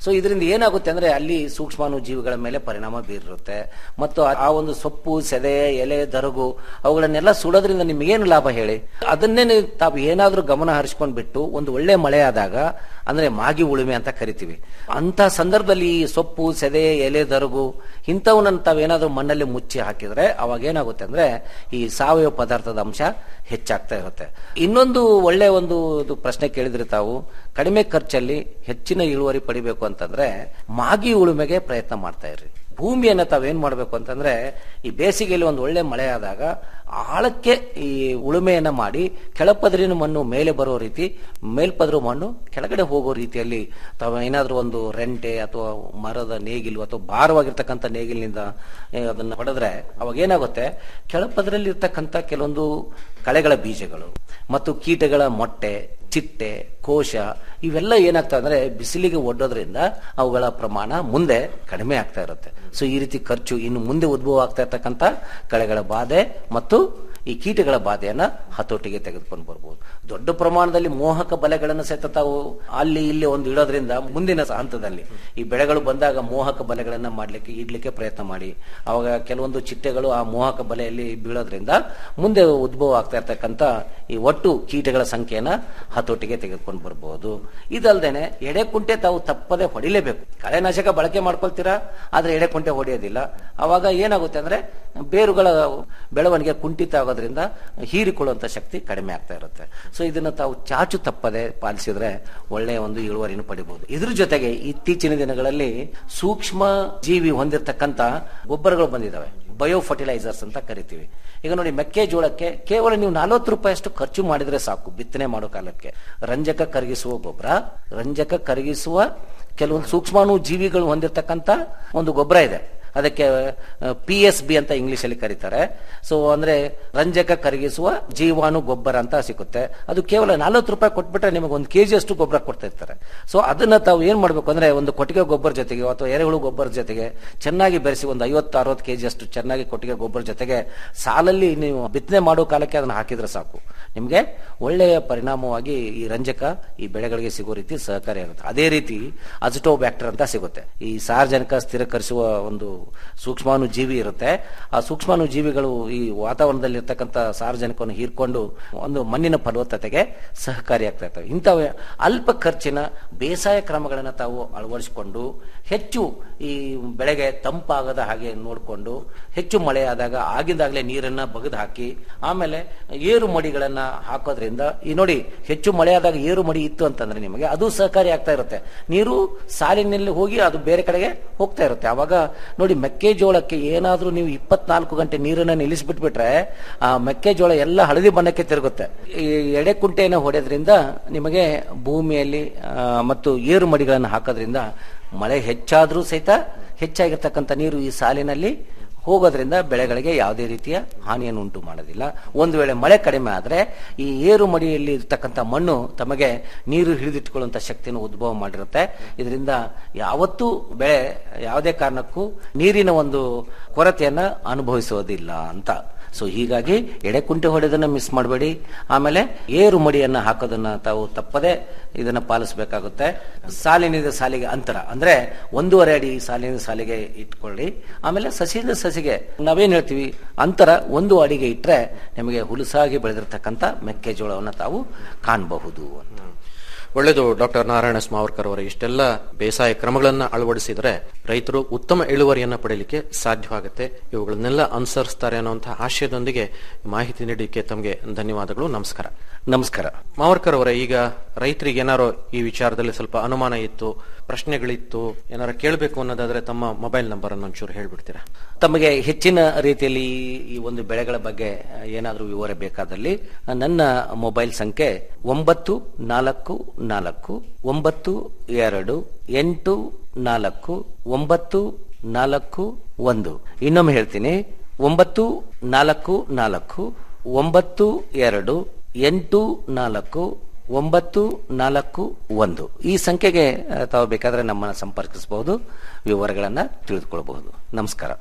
ಸೊ ಇದರಿಂದ ಏನಾಗುತ್ತೆ ಅಂದ್ರೆ ಅಲ್ಲಿ ಸೂಕ್ಷ್ಮಾಣು ಜೀವಿಗಳ ಮೇಲೆ ಪರಿಣಾಮ ಬೀರಿರುತ್ತೆ ಮತ್ತು ಆ- ಆ ಒಂದು ಸೊಪ್ಪು ಸೆದೆ ಎಲೆ ದರಗು ಅವುಗಳನ್ನೆಲ್ಲ ಸುಡೋದ್ರಿಂದ ನಿಮಗೇನು ಲಾಭ ಹೇಳಿ ಅದನ್ನೇ ನೀವು ತಾವು ಏನಾದ್ರೂ ಗಮನ ಹರಿಸ್ಕೊಂಡ್ ಬಿಟ್ಟು ಒಂದು ಒಳ್ಳೆ ಮಳೆ ಆದಾಗ ಅಂದ್ರೆ ಮಾಗಿ ಉಳುಮೆ ಅಂತ ಕರಿತೀವಿ ಅಂತ ಸಂದರ್ಭದಲ್ಲಿ ಈ ಸೊಪ್ಪು ಸೆದೆ ಎಲೆ ದರಗು ಇಂಥವನ್ನ ತಾವೇನಾದ್ರೂ ಮಣ್ಣಲ್ಲಿ ಮುಚ್ಚಿ ಹಾಕಿದ್ರೆ ಅವಾಗ ಏನಾಗುತ್ತೆ ಅಂದ್ರೆ ಈ ಸಾವಯವ ಪದಾರ್ಥದ ಅಂಶ ಹೆಚ್ಚಾಗ್ತಾ ಇರುತ್ತೆ ಇನ್ನೊಂದು ಒಳ್ಳೆ ಒಂದು ಇದು ಪ್ರಶ್ನೆ ಕೇಳಿದ್ರೆ ತಾವು ಕಡಿಮೆ ಖರ್ಚಲ್ಲಿ ಹೆಚ್ಚಿನ ಇಳುವರಿ ಪಡಿಬೇಕು ಅಂತಂದ್ರೆ ಮಾಗಿ ಉಳುಮೆಗೆ ಪ್ರಯತ್ನ ಮಾಡ್ತಾ ಇರ್ರಿ ಭೂಮಿಯನ್ನ ತಾವೇನ್ ಮಾಡ್ಬೇಕು ಅಂತಂದ್ರೆ ಈ ಬೇಸಿಗೆಯಲ್ಲಿ ಒಂದು ಒಳ್ಳೆ ಮಳೆ ಆದಾಗ ಆಳಕ್ಕೆ ಈ ಉಳುಮೆಯನ್ನ ಮಾಡಿ ಕೆಳಪದರಿನ ಮಣ್ಣು ಮೇಲೆ ಬರೋ ರೀತಿ ಮೇಲ್ಪದರು ಮಣ್ಣು ಕೆಳಗಡೆ ಹೋಗೋ ರೀತಿಯಲ್ಲಿ ತಾವು ಏನಾದ್ರೂ ಒಂದು ರೆಂಟೆ ಅಥವಾ ಮರದ ನೇಗಿಲು ಅಥವಾ ಭಾರವಾಗಿರ್ತಕ್ಕಂಥ ನೇಗಿಲಿನಿಂದ ಏ, ಅದನ್ನ ಹೊಡೆದ್ರೆ ಅವಾಗ ಏನಾಗುತ್ತೆ ಕೆಳಪದರಲ್ಲಿ ಇರ್ತಕ್ಕಂಥ ಕೆಲವೊಂದು ಕಳೆಗಳ ಬೀಜಗಳು ಮತ್ತು ಕೀಟಗಳ ಮೊಟ್ಟೆ ಚಿಟ್ಟೆ ಕೋಶ ಇವೆಲ್ಲ ಏನಾಗ್ತವೆ ಅಂದ್ರೆ ಬಿಸಿಲಿಗೆ ಒಡ್ಡೋದ್ರಿಂದ ಅವುಗಳ ಪ್ರಮಾಣ ಮುಂದೆ ಕಡಿಮೆ ಆಗ್ತಾ ಇರುತ್ತೆ ಸೊ ಈ ರೀತಿ ಖರ್ಚು ಇನ್ನು ಮುಂದೆ ಉದ್ಭವ ಆಗ್ತಾ ಇರ್ತಕ್ಕಂಥ ಕಳೆಗಳ ಬಾಧೆ ಮತ್ತು ಈ ಕೀಟಗಳ ಬಾಧೆಯನ್ನ ಹತೋಟಿಗೆ ತೆಗೆದುಕೊಂಡು ಬರ್ಬೋದು ದೊಡ್ಡ ಪ್ರಮಾಣದಲ್ಲಿ ಮೋಹಕ ಬಲೆಗಳನ್ನು ಸಹಿತ ತಾವು ಅಲ್ಲಿ ಇಲ್ಲಿ ಒಂದು ಇಡೋದ್ರಿಂದ ಮುಂದಿನ ಸ- ಹಂತದಲ್ಲಿ ಈ ಬೆಳೆಗಳು ಬಂದಾಗ ಮೋಹಕ ಬಲೆಗಳನ್ನ ಮಾಡ್ಲಿಕ್ಕೆ ಇಡ್ಲಿಕ್ಕೆ ಪ್ರಯತ್ನ ಮಾಡಿ ಅವಾಗ ಕೆಲವೊಂದು ಚಿಟ್ಟೆಗಳು ಆ ಮೋಹಕ ಬಲೆಯಲ್ಲಿ ಬೀಳೋದ್ರಿಂದ ಮುಂದೆ ಉದ್ಭವ ಆಗ್ತಾ ಇರ್ತಕ್ಕಂಥ ಈ ಒಟ್ಟು ಕೀಟಗಳ ಸಂಖ್ಯೆಯನ್ನ ಹತೋಟಿಗೆ ತೆಗೆದುಕೊಂಡು ಬರ್ಬೋದು ಇದಲ್ದೇನೆ ಎಡೆಕುಂಟೆ ತಾವು ತಪ್ಪದೆ ಹೊಡಿಲೇಬೇಕು ಕಳೆನಾಶಕ ಬಳಕೆ ಮಾಡ್ಕೊಳ್ತೀರಾ ಆದ್ರೆ ಎಡೆಕುಂಟೆ ಹೊಡೆಯೋದಿಲ್ಲ ಅವಾಗ ಏನಾಗುತ್ತೆ ಅಂದ್ರೆ ಬೇರುಗಳ ಬೆಳವಣಿಗೆ ಕುಂಠಿತ ಆಗೋದ್ರಿಂದ ಹೀರಿಕೊಳ್ಳುವಂತ ಶಕ್ತಿ ಕಡಿಮೆ ಆಗ್ತಾ ಇರುತ್ತೆ ಸೊ ಇದನ್ನ ತಾವು ಚಾಚು ತಪ್ಪದೆ ಪಾಲಿಸಿದ್ರೆ ಒಳ್ಳೆಯ ಒಂದು ಇಳುವರಿಯನ್ನು ಪಡಿಬಹುದು ಇದ್ರ ಜೊತೆಗೆ ಇತ್ತೀಚಿನ ದಿನಗಳಲ್ಲಿ ಸೂಕ್ಷ್ಮ ಜೀವಿ ಹೊಂದಿರತಕ್ಕಂತ ಗೊಬ್ಬರಗಳು ಬಂದಿದ್ದಾವೆ ಬಯೋ ಫರ್ಟಿಲೈಸರ್ಸ್ ಅಂತ ಕರಿತೀವಿ ಈಗ ನೋಡಿ ಮೆಕ್ಕೆಜೋಳಕ್ಕೆ ಕೇವಲ ನೀವು ನಲವತ್ತು ರೂಪಾಯಿ ಅಷ್ಟು ಖರ್ಚು ಮಾಡಿದ್ರೆ ಸಾಕು ಬಿತ್ತನೆ ಮಾಡೋ ಕಾಲಕ್ಕೆ ರಂಜಕ ಕರಗಿಸುವ ಗೊಬ್ಬರ ರಂಜಕ ಕರಗಿಸುವ ಕೆಲವೊಂದು ಸೂಕ್ಷ್ಮಾಣು ಜೀವಿಗಳು ಹೊಂದಿರತಕ್ಕಂತ ಒಂದು ಗೊಬ್ಬರ ಇದೆ ಅದಕ್ಕೆ ಪಿ ಎಸ್ ಬಿ ಅಂತ ಇಂಗ್ಲಿಷ್ ಅಲ್ಲಿ ಕರೀತಾರೆ ಸೊ ಅಂದ್ರೆ ರಂಜಕ ಕರಗಿಸುವ ಜೀವಾಣು ಗೊಬ್ಬರ ಅಂತ ಸಿಗುತ್ತೆ ಅದು ಕೇವಲ ನಲವತ್ತು ರೂಪಾಯಿ ಕೊಟ್ಬಿಟ್ರೆ ನಿಮಗೆ ಒಂದು ಕೆಜಿ ಅಷ್ಟು ಗೊಬ್ಬರ ಕೊಡ್ತಾ ಇರ್ತಾರೆ ಸೊ ಅದನ್ನ ತಾವು ಏನ್ ಮಾಡ್ಬೇಕು ಅಂದ್ರೆ ಒಂದು ಕೊಟ್ಟಿಗೆ ಗೊಬ್ಬರ ಜೊತೆಗೆ ಅಥವಾ ಎರೆಹುಳು ಗೊಬ್ಬರ ಜೊತೆಗೆ ಚೆನ್ನಾಗಿ ಬೆರೆಸಿ ಒಂದು ಐವತ್ತು ಅರವತ್ತು ಕೆಜಿ ಅಷ್ಟು ಚೆನ್ನಾಗಿ ಕೊಟ್ಟಿಗೆ ಗೊಬ್ಬರ ಜೊತೆಗೆ ಸಾಲಲ್ಲಿ ನೀವು ಬಿತ್ತನೆ ಮಾಡೋ ಕಾಲಕ್ಕೆ ಅದನ್ನ ಹಾಕಿದ್ರೆ ಸಾಕು ನಿಮಗೆ ಒಳ್ಳೆಯ ಪರಿಣಾಮವಾಗಿ ಈ ರಂಜಕ ಈ ಬೆಳೆಗಳಿಗೆ ಸಿಗೋ ರೀತಿ ಸಹಕಾರಿಯಾಗುತ್ತೆ ಅದೇ ರೀತಿ ಅಜಿಟೋ ಬ್ಯಾಕ್ಟರ್ ಅಂತ ಸಿಗುತ್ತೆ ಈ ಸಾರ್ವಜನಿಕ ಸ್ಥಿರಕರಿಸುವ ಒಂದು ಸೂಕ್ಷ್ಮಾಣು ಜೀವಿ ಇರುತ್ತೆ ಆ ಸೂಕ್ಷ್ಮಾಣು ಜೀವಿಗಳು ಈ ವಾತಾವರಣದಲ್ಲಿ ಇರ್ತಕ್ಕಂಥ ಸಾರ್ವಜನಿಕವನ್ನು ಹೀರ್ಕೊಂಡು ಒಂದು ಮಣ್ಣಿನ ಫಲವತ್ತತೆಗೆ ಸಹಕಾರಿಯಾಗ್ತಾ ಇರ್ತವೆ ಇಂಥವು ಅಲ್ಪ ಖರ್ಚಿನ ಬೇಸಾಯ ಕ್ರಮಗಳನ್ನು ತಾವು ಅಳವಡಿಸಿಕೊಂಡು ಹೆಚ್ಚು ಈ ಬೆಳೆಗೆ ತಂಪಾಗದ ಹಾಗೆ ನೋಡಿಕೊಂಡು ಹೆಚ್ಚು ಮಳೆ ಆದಾಗ ಆಗಿಂದಾಗಲೇ ನೀರನ್ನ ಬಗೆದು ಹಾಕಿ ಆಮೇಲೆ ಏರು ಮಡಿಗಳನ್ನ ಹಾಕೋದ್ರಿಂದ ಈ ನೋಡಿ ಹೆಚ್ಚು ಮಳೆ ಆದಾಗ ಏರು ಮಡಿ ಇತ್ತು ಅಂತಂದ್ರೆ ನಿಮಗೆ ಅದು ಸಹಕಾರಿ ಆಗ್ತಾ ಇರುತ್ತೆ ನೀರು ಸಾಲಿನಲ್ಲಿ ಹೋಗಿ ಅದು ಬೇರೆ ಕಡೆಗೆ ಹೋಗ್ತಾ ಇರುತ್ತೆ ಅವಾಗ ನೋಡಿ ಮೆಕ್ಕೆಜೋಳಕ್ಕೆ ಏನಾದ್ರೂ ನೀವು ಇಪ್ಪತ್ನಾಲ್ಕು ಗಂಟೆ ನೀರನ್ನ ನಿಲ್ಲಿಸ್ಬಿಟ್ಬಿಟ್ರೆ ಆ ಮೆಕ್ಕೆಜೋಳ ಎಲ್ಲ ಹಳದಿ ಬಣ್ಣಕ್ಕೆ ತಿರುಗುತ್ತೆ ಈ ಎಡೆಕುಂಟೆಯನ್ನು ಹೊಡೆಯೋದ್ರಿಂದ ನಿಮಗೆ ಭೂಮಿಯಲ್ಲಿ ಆ, ಮತ್ತು ಏರು ಮಡಿಗಳನ್ನು ಹಾಕೋದ್ರಿಂದ ಮಳೆ ಹೆಚ್ಚಾದ್ರೂ ಸಹಿತ ಹೆಚ್ಚಾಗಿರ್ತಕ್ಕಂಥ ನೀರು ಈ ಸಾಲಿನಲ್ಲಿ ಹೋಗೋದ್ರಿಂದ ಬೆಳೆಗಳಿಗೆ ಯಾವುದೇ ರೀತಿಯ ಹಾನಿಯನ್ನು ಉಂಟು ಮಾಡೋದಿಲ್ಲ ಒಂದು ವೇಳೆ ಮಳೆ ಕಡಿಮೆ ಆದರೆ ಈ ಏರು ಮಡಿಯಲ್ಲಿ ಇರ್ತಕ್ಕಂಥ ಮಣ್ಣು ತಮಗೆ ನೀರು ಹಿಡಿದಿಟ್ಟುಕೊಳ್ಳುವಂತ ಶಕ್ತಿಯನ್ನು ಉದ್ಭವ ಮಾಡಿರುತ್ತೆ ಇದರಿಂದ ಯಾವತ್ತೂ ಬೆಳೆ ಯಾವುದೇ ಕಾರಣಕ್ಕೂ ನೀರಿನ ಒಂದು ಕೊರತೆಯನ್ನ ಅನುಭವಿಸೋದಿಲ್ಲ ಅಂತ ಸೊ ಹೀಗಾಗಿ ಎಡೆಕುಂಟೆ ಹೊಡೆದನ್ನ ಮಿಸ್ ಮಾಡಬೇಡಿ ಆಮೇಲೆ ಏರು ಮಡಿಯನ್ನ ಹಾಕೋದನ್ನ ತಾವು ತಪ್ಪದೆ ಇದನ್ನ ಪಾಲಿಸಬೇಕಾಗುತ್ತೆ ಸಾಲಿನಿಂದ ಸಾಲಿಗೆ ಅಂತರ ಅಂದ್ರೆ ಒಂದೂವರೆ ಅಡಿ ಸಾಲಿನಿಂದ ಸಾಲಿಗೆ ಇಟ್ಕೊಳ್ಳಿ ಆಮೇಲೆ ಸಸಿಯಿಂದ ಸಸಿಗೆ ನಾವೇನ್ ಹೇಳ್ತೀವಿ ಅಂತರ ಒಂದು ಅಡಿಗೆ ಇಟ್ರೆ ನಿಮಗೆ ಹುಲಸಾಗಿ ಬೆಳೆದಿರ್ತಕ್ಕಂಥ ಮೆಕ್ಕೆಜೋಳವನ್ನ ತಾವು ಕಾಣಬಹುದು ಅಂತ ಒಳ್ಳೆಯದು ಡಾಕ್ಟರ್ ನಾರಾಯಣ ಸ್ಮಾವರ್ಕರ್ ಅವರ ಇಷ್ಟೆಲ್ಲ ಬೇಸಾಯ ಕ್ರಮಗಳನ್ನ ಅಳವಡಿಸಿದ್ರೆ ರೈತರು ಉತ್ತಮ ಇಳುವರಿಯನ್ನ ಪಡೆಯಲಿಕ್ಕೆ ಸಾಧ್ಯವಾಗುತ್ತೆ ಇವುಗಳನ್ನೆಲ್ಲ ಅನುಸರಿಸ್ತಾರೆ ಅನ್ನುವಂತಹ ಆಶಯದೊಂದಿಗೆ ಮಾಹಿತಿ ನೀಡಲಿಕ್ಕೆ ತಮಗೆ ಧನ್ಯವಾದಗಳು ನಮಸ್ಕಾರ ನಮಸ್ಕಾರ ಮಾವರ್ಕರ್ ಅವರೇ ಈಗ ರೈತರಿಗೆ ಏನಾರೋ ಈ ವಿಚಾರದಲ್ಲಿ ಸ್ವಲ್ಪ ಅನುಮಾನ ಇತ್ತು ಪ್ರಶ್ನೆಗಳಿತ್ತು ಏನಾರ ಕೇಳಬೇಕು ಅನ್ನೋದಾದ್ರೆ ತಮ್ಮ ಮೊಬೈಲ್ ನಂಬರ್ ಅನ್ನು ಒಂಚೂರು ಹೇಳ್ಬಿಡ್ತೀರಾ ತಮಗೆ ಹೆಚ್ಚಿನ ರೀತಿಯಲ್ಲಿ ಈ- ಈ ಒಂದು ಬೆಳೆಗಳ ಬಗ್ಗೆ ಏನಾದರೂ ವಿವರ ಬೇಕಾದಲ್ಲಿ ನನ್ನ ಮೊಬೈಲ್ ಸಂಖ್ಯೆ ಒಂಬತ್ತು ನಾಲ್ಕು ನಾಲ್ಕು ಒಂಬತ್ತು ಎರಡು ಎಂಟು ನಾಲ್ಕು ಒಂಬತ್ತು ನಾಲ್ಕು ಒಂದು ಇನ್ನೊಮ್ಮೆ ಹೇಳ್ತೀನಿ ಒಂಬತ್ತು ನಾಲ್ಕು ನಾಲ್ಕು ಒಂಬತ್ತು ಎರಡು ಎಂಟು ನಾಲ್ಕು ಒಂಬತ್ತು ನಾಲ್ಕು ಒಂದು ಈ ಸಂಖ್ಯೆಗೆ ಆ, ತಾವು ಬೇಕಾದ್ರೆ ನಮ್ಮನ್ನು ಸಂಪರ್ಕಿಸಬಹುದು ವಿವರಗಳನ್ನ ತಿಳಿದುಕೊಳ್ಳಬಹುದು ನಮಸ್ಕಾರ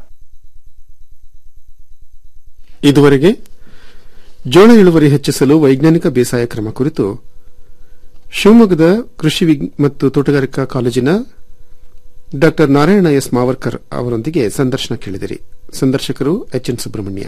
ಇದುವರೆಗೆ ಜೋಳ ಇಳುವರಿ ಹೆಚ್ಚಿಸಲು ವೈಜ್ಞಾನಿಕ ಬೇಸಾಯ ಕ್ರಮ ಕುರಿತು ಶಿವಮೊಗ್ಗದ ಕೃಷಿ ವಿಗ್- ಮತ್ತು ತೋಟಗಾರಿಕಾ ಕಾಲೇಜಿನ ಡಾಕ್ಟರ್ ನಾರಾಯಣ ಎಸ್ ಮಾವರ್ಕರ್ ಅವರೊಂದಿಗೆ ಸಂದರ್ಶನ ಕೇಳಿದಿರಿ ಸಂದರ್ಶಕರು ಎಚ್ ಎನ್ ಸುಬ್ರಹ್ಮಣ್ಯ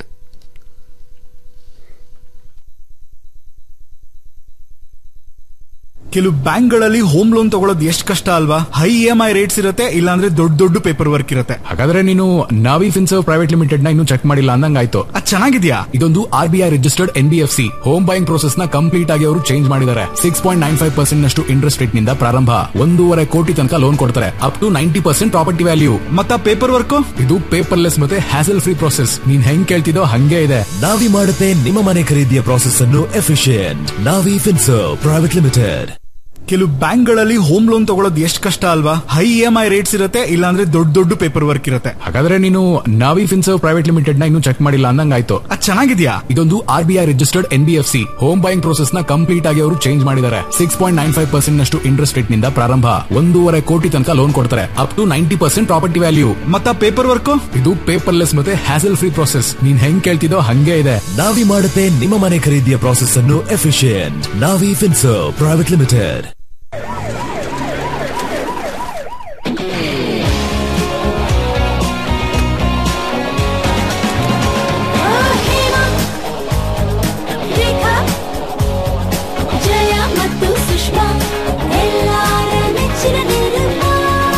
ಕೆಲವು ಬ್ಯಾಂಕ್ಗಳಲ್ಲಿ ಹೋಮ್ ಲೋನ್ ತಗೊಳ್ಳೋದು ಎಷ್ಟು ಕಷ್ಟ ಅಲ್ವಾ high E M I rates ಇರುತ್ತೆ ಇಲ್ಲಾಂದ್ರೆ ದೊಡ್ಡ ದೊಡ್ಡ ಪೇಪರ್ ವರ್ಕ್ ಇರುತ್ತೆ ಹಾಗಾದ್ರೆ ನೀನು ನಾವಿ ಫಿನ್ಸರ್ವ್ ಪ್ರೈವೇಟ್ ಲಿಮಿಟೆಡ್ ನ ಇನ್ನೂ ಚೆಕ್ ಮಾಡಿಲ್ಲ ಅಂದಂಗಾಯ್ತು ಅದ್ ಚೆನ್ನಾಗಿದ್ಯಾ ಇದೊಂದು R B I registered N B F C home buying process ನ ಕಂಪ್ಲೀಟ್ ಆಗಿ ಅವರು ಚೇಂಜ್ ಮಾಡಿದ್ದಾರೆ six point nine five percent ನಷ್ಟು ಇಂಟ್ರೆಸ್ಟ್ ರೇಟ್ ನಿಂದ ಪ್ರಾರಂಭ ಒಂದೂವರೆ ಕೋಟಿ ತನಕ ಲೋನ್ ಕೊಡ್ತಾರೆ up to ninety percent property value ಮತ್ತ ಪೇಪರ್ ವರ್ಕ್ ಇದು ಪೇಪರ್ಲೆಸ್ ಮತ್ತೆ ಹ್ಯಾಸಲ್ ಫ್ರೀ ಪ್ರೋಸೆಸ್ ನೀನ್ ಹೆಂಗ್ ಕೇಳ್ತಿದೋ ಹಂಗೆ ಇದೆ ನಾವಿ ಮಾಡುತ್ತೆ ನಿಮ್ಮ ಮನೆ ಖರೀದಿಯ ಪ್ರಾಸೆಸ್ ಅನ್ನು efficient Navi Finserv private limited ಕೆಲವು ಬ್ಯಾಂಕ್ಗಳಲ್ಲಿ ಹೋಮ್ ಲೋನ್ ತಗೊಳ್ಳೋದು ಎಷ್ಟು ಕಷ್ಟ ಅಲ್ವಾ high E M I rates ಇರುತ್ತೆ ಇಲ್ಲಾಂದ್ರೆ ದೊಡ್ಡ ದೊಡ್ಡ ಪೇಪರ್ ವರ್ಕ್ ಇರುತ್ತೆ ಹಾಗಾದ್ರೆ ನೀನು ನಾವಿ ಫಿನ್ಸರ್ವ್ ಪ್ರೈವೇಟ್ ಲಿಮಿಟೆಡ್ ನ ಇನ್ನೂ ಚೆಕ್ ಮಾಡಿಲ್ಲ ಅಂದಂಗಾಯ್ತು ಅದ್ ಚೆನ್ನಾಗಿದ್ಯಾ ಇದೊಂದು R B I registered N B F C home buying process ನ ಕಂಪ್ಲೀಟ್ ಆಗಿ ಅವರು ಚೇಂಜ್ ಮಾಡಿದ್ದಾರೆ six point nine five percent ನಷ್ಟು ಇಂಟ್ರೆಸ್ಟ್ ರೇಟ್ ನಿಂದ ಪ್ರಾರಂಭ ಒಂದೂವರೆ ಕೋಟಿ ತನಕ ಲೋನ್ ಕೊಡ್ತಾರೆ up to ninety percent property value ಮತ್ತ ಪೇಪರ್ ವರ್ಕ್ ಇದು ಪೇಪರ್ಲೆಸ್ ಮತ್ತೆ ಹ್ಯಾಸಲ್ ಫ್ರೀ ಪ್ರೋಸೆಸ್ ನೀನ್ ಹೆಂಗ್ ಕೇಳ್ತಿದೋ ಹಂಗೆ ಇದೆ ನಾವಿ ಮಾಡುತ್ತೆ ನಿಮ್ಮ ಮನೆ ಖರೀದಿಯ ಪ್ರಾಸೆಸ್ ಅನ್ನು efficient Navi Finserv private limited Hema Rekha Jaya ಮತ್ತು ಸುಷ್ಮಾ ಎಲ್ಲಾರ ನೆಚ್ಚಿನ ನಿರ್ಮಾ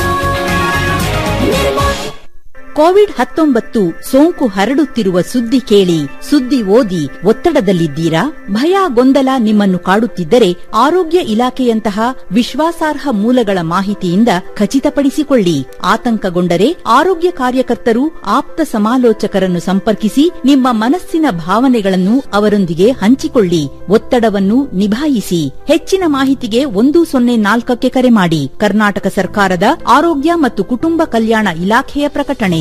ನಿರ್ಮಾ ಕೋವಿಡ್ ಹತ್ತೊಂಬತ್ತು ಸೋಂಕು ಹರಡುತ್ತಿರುವ ಸುದ್ದಿ ಕೇಳಿ ಸುದ್ದಿ ಓದಿ ಒತ್ತಡದಲ್ಲಿದ್ದೀರಾ ಭಯ ಗೊಂದಲ ನಿಮ್ಮನ್ನು ಕಾಡುತ್ತಿದ್ದರೆ ಆರೋಗ್ಯ ಇಲಾಖೆಯಂತಹ ವಿಶ್ವಾಸಾರ್ಹ ಮೂಲಗಳ ಮಾಹಿತಿಯಿಂದ ಖಚಿತಪಡಿಸಿಕೊಳ್ಳಿ ಆತಂಕಗೊಂಡರೆ ಆರೋಗ್ಯ ಕಾರ್ಯಕರ್ತರು ಆಪ್ತ ಸಮಾಲೋಚಕರನ್ನು ಸಂಪರ್ಕಿಸಿ ನಿಮ್ಮ ಮನಸ್ಸಿನ ಭಾವನೆಗಳನ್ನು ಅವರೊಂದಿಗೆ ಹಂಚಿಕೊಳ್ಳಿ ಒತ್ತಡವನ್ನು ನಿಭಾಯಿಸಿ ಹೆಚ್ಚಿನ ಮಾಹಿತಿಗೆ ಒಂದು ಸೊನ್ನೆ ನಾಲ್ಕಕ್ಕೆ ಕರೆ ಮಾಡಿ ಕರ್ನಾಟಕ ಸರ್ಕಾರದ ಆರೋಗ್ಯ ಮತ್ತು ಕುಟುಂಬ ಕಲ್ಯಾಣ ಇಲಾಖೆಯ ಪ್ರಕಟಣೆ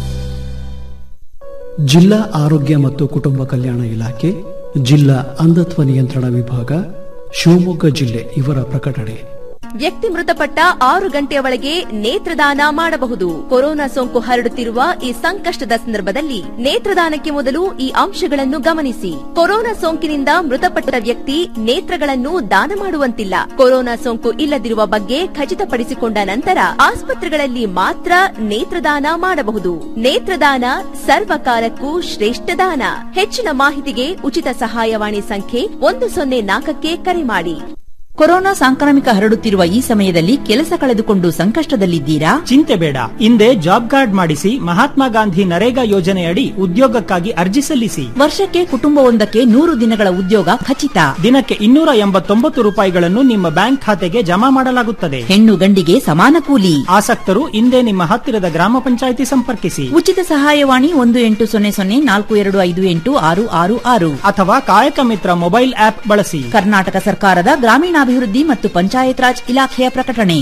ಜಿಲ್ಲಾ ಆರೋಗ್ಯ ಮತ್ತು ಕುಟುಂಬ ಕಲ್ಯಾಣ ಇಲಾಖೆ ಜಿಲ್ಲಾ ಅಂಧತ್ವ ನಿಯಂತ್ರಣ ವಿಭಾಗ ಶಿವಮೊಗ್ಗ ಜಿಲ್ಲೆ ಇವರ ಪ್ರಕಟಣೆ ವ್ಯಕ್ತಿ ಮೃತಪಟ್ಟ ಆರು ಗಂಟೆಯ ಒಳಗೆ ನೇತ್ರದಾನ ಮಾಡಬಹುದು ಕೊರೋನಾ ಸೋಂಕು ಹರಡುತ್ತಿರುವ ಈ ಸಂಕಷ್ಟದ ಸಂದರ್ಭದಲ್ಲಿ ನೇತ್ರದಾನಕ್ಕೆ ಮೊದಲು ಈ ಅಂಶಗಳನ್ನು ಗಮನಿಸಿ ಕೊರೋನಾ ಸೋಂಕಿನಿಂದ ಮೃತಪಟ್ಟ ವ್ಯಕ್ತಿ ನೇತ್ರಗಳನ್ನು ದಾನ ಮಾಡುವಂತಿಲ್ಲ ಕೊರೋನಾ ಸೋಂಕು ಇಲ್ಲದಿರುವ ಬಗ್ಗೆ ಖಚಿತಪಡಿಸಿಕೊಂಡ ನಂತರ ಆಸ್ಪತ್ರೆಗಳಲ್ಲಿ ಮಾತ್ರ ನೇತ್ರದಾನ ಮಾಡಬಹುದು ನೇತ್ರದಾನ ಸರ್ವಕಾಲಕ್ಕೂ ಶ್ರೇಷ್ಠ ದಾನ ಹೆಚ್ಚಿನ ಮಾಹಿತಿಗೆ ಉಚಿತ ಸಹಾಯವಾಣಿ ಸಂಖ್ಯೆ ಒಂದು ಸೊನ್ನೆ ನಾಲ್ಕಕ್ಕೆ ಕರೆ ಮಾಡಿ ಕೊರೋನಾ ಸಾಂಕ್ರಾಮಿಕ ಹರಡುತ್ತಿರುವ ಈ ಸಮಯದಲ್ಲಿ ಕೆಲಸ ಕಳೆದುಕೊಂಡು ಸಂಕಷ್ಟದಲ್ಲಿದ್ದೀರಾ ಚಿಂತೆ ಬೇಡ ಹಿಂದೆ ಜಾಬ್ ಕಾರ್ಡ್ ಮಾಡಿಸಿ ಮಹಾತ್ಮ ಗಾಂಧಿ ನರೇಗಾ ಯೋಜನೆಯಡಿ ಉದ್ಯೋಗಕ್ಕಾಗಿ ಅರ್ಜಿ ಸಲ್ಲಿಸಿ ವರ್ಷಕ್ಕೆ ಕುಟುಂಬವೊಂದಕ್ಕೆ ನೂರು ದಿನಗಳ ಉದ್ಯೋಗ ಖಚಿತ ದಿನಕ್ಕೆ ಇನ್ನೂರ ಎಂಬತ್ತೊಂಬತ್ತು ರೂಪಾಯಿಗಳನ್ನು ನಿಮ್ಮ ಬ್ಯಾಂಕ್ ಖಾತೆಗೆ ಜಮಾ ಮಾಡಲಾಗುತ್ತದೆ ಹೆಣ್ಣು ಗಂಡಿಗೆ ಸಮಾನ ಕೂಲಿ ಆಸಕ್ತರು ಹಿಂದೆ ನಿಮ್ಮ ಹತ್ತಿರದ ಗ್ರಾಮ ಪಂಚಾಯಿತಿ ಸಂಪರ್ಕಿಸಿ ಉಚಿತ ಸಹಾಯವಾಣಿ ಒಂದು ಎಂಟು ಸೊನ್ನೆ ಸೊನ್ನೆ ನಾಲ್ಕು ಎರಡು ಐದು ಎಂಟು ಆರು ಆರು ಆರು ಅಥವಾ ಕಾಯಕ ಮಿತ್ರ ಮೊಬೈಲ್ ಆಪ್ ಬಳಸಿ ಕರ್ನಾಟಕ ಸರ್ಕಾರದ ಗ್ರಾಮೀಣಾಭಿವೃದ್ಧಿ ಮತ್ತು ಪಂಚಾಯತ್ ರಾಜ್ ಇಲಾಖೆಯ ಪ್ರಕಟಣೆ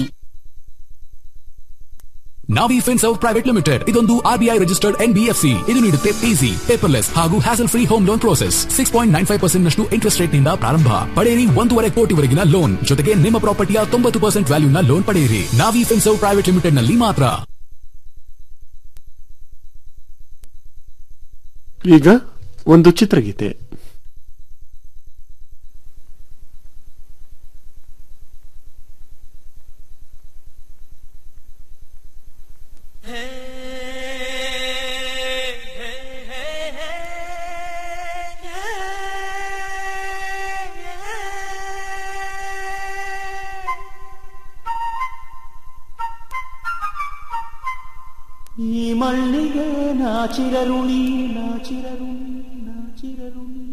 ನಾವಿ ಫಿನ್ಸರ್ವ್ ಪ್ರೈವೇಟ್ ಲಿಮಿಟೆಡ್ ಇದೊಂದು ಆರ್ಬಿಐ ರಿಜಿಸ್ಟರ್ಡ್ ಎನ್ಬಿಎಫ್ಸಿ ಇದು ನೀಡುತ್ತೆ ಈಸಿ ಪೇಪರ್ಲೆಸ್ ಹಾಗೂ hassle free home loan process six point nine five percent ನಷ್ಟು ಇಂಟ್ರೆಸ್ಟ್ ರೇಟ್ ನಿಂದ ಪ್ರಾರಂಭ ಪಡೆಯಿರಿ ಒಂದೂವರೆ ಕೋಟಿವರೆಗಿನ ಲೋನ್ ಜೊತೆಗೆ ನಿಮ್ಮ ಪ್ರಾಪರ್ಟಿಯ ತೊಂಬತ್ತು ಪರ್ಸೆಂಟ್ ವ್ಯಾಲ್ಯೂನ ಲೋನ್ ಪಡೆಯಿರಿ ನಾವಿ ಫಿನ್ಸರ್ವ್ ಪ್ರೈವೇಟ್ ಲಿಮಿಟೆಡ್ ನಲ್ಲಿ ಮಾತ್ರ ಈಗ ಒಂದು ಚಿತ್ರಗೀತೆ ಈ ಮಳ್ಳಿಗೆ ನಾಚಿರರುಣಿ ನಾಚಿರರುಣಿ ನಾಚಿರರುಣಿ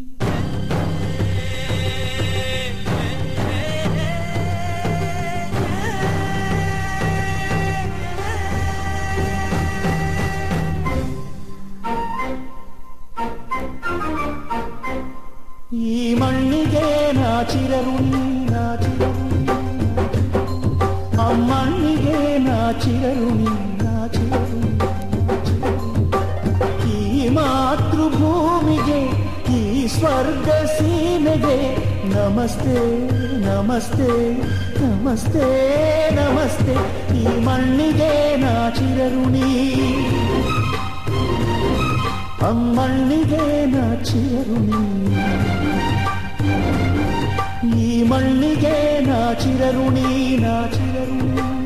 ಈ ಮಣ್ಣಿಗೆ ನಾಚಿರರುಣಿ ನಾಚಿರರುಣಿ ಅಮ್ಮಣ್ಣಿಗೆ ನಾಚಿರರುಣಿ ನಾಚಿರರುಣಿ ಈ ಮಾತೃಭೂಮಿಗೆ ಈ ಸ್ವರ್ಗ ಸೀಮೆಗೆ ನಮಸ್ತೆ ನಮಸ್ತೆ ನಮಸ್ತೆ ನಮಸ್ತೆ ಈ ಮಣ್ಣಿಗೆ ನಾಚಿರರುಣಿ ಅಮ್ಮಣ್ಣಿಗೆ ನಾಚಿರರುಣಿ ಈ ಮಣ್ಣಿಗೆ ನಾಚಿರರುಣಿ ನಾಚಿರರುಣಿ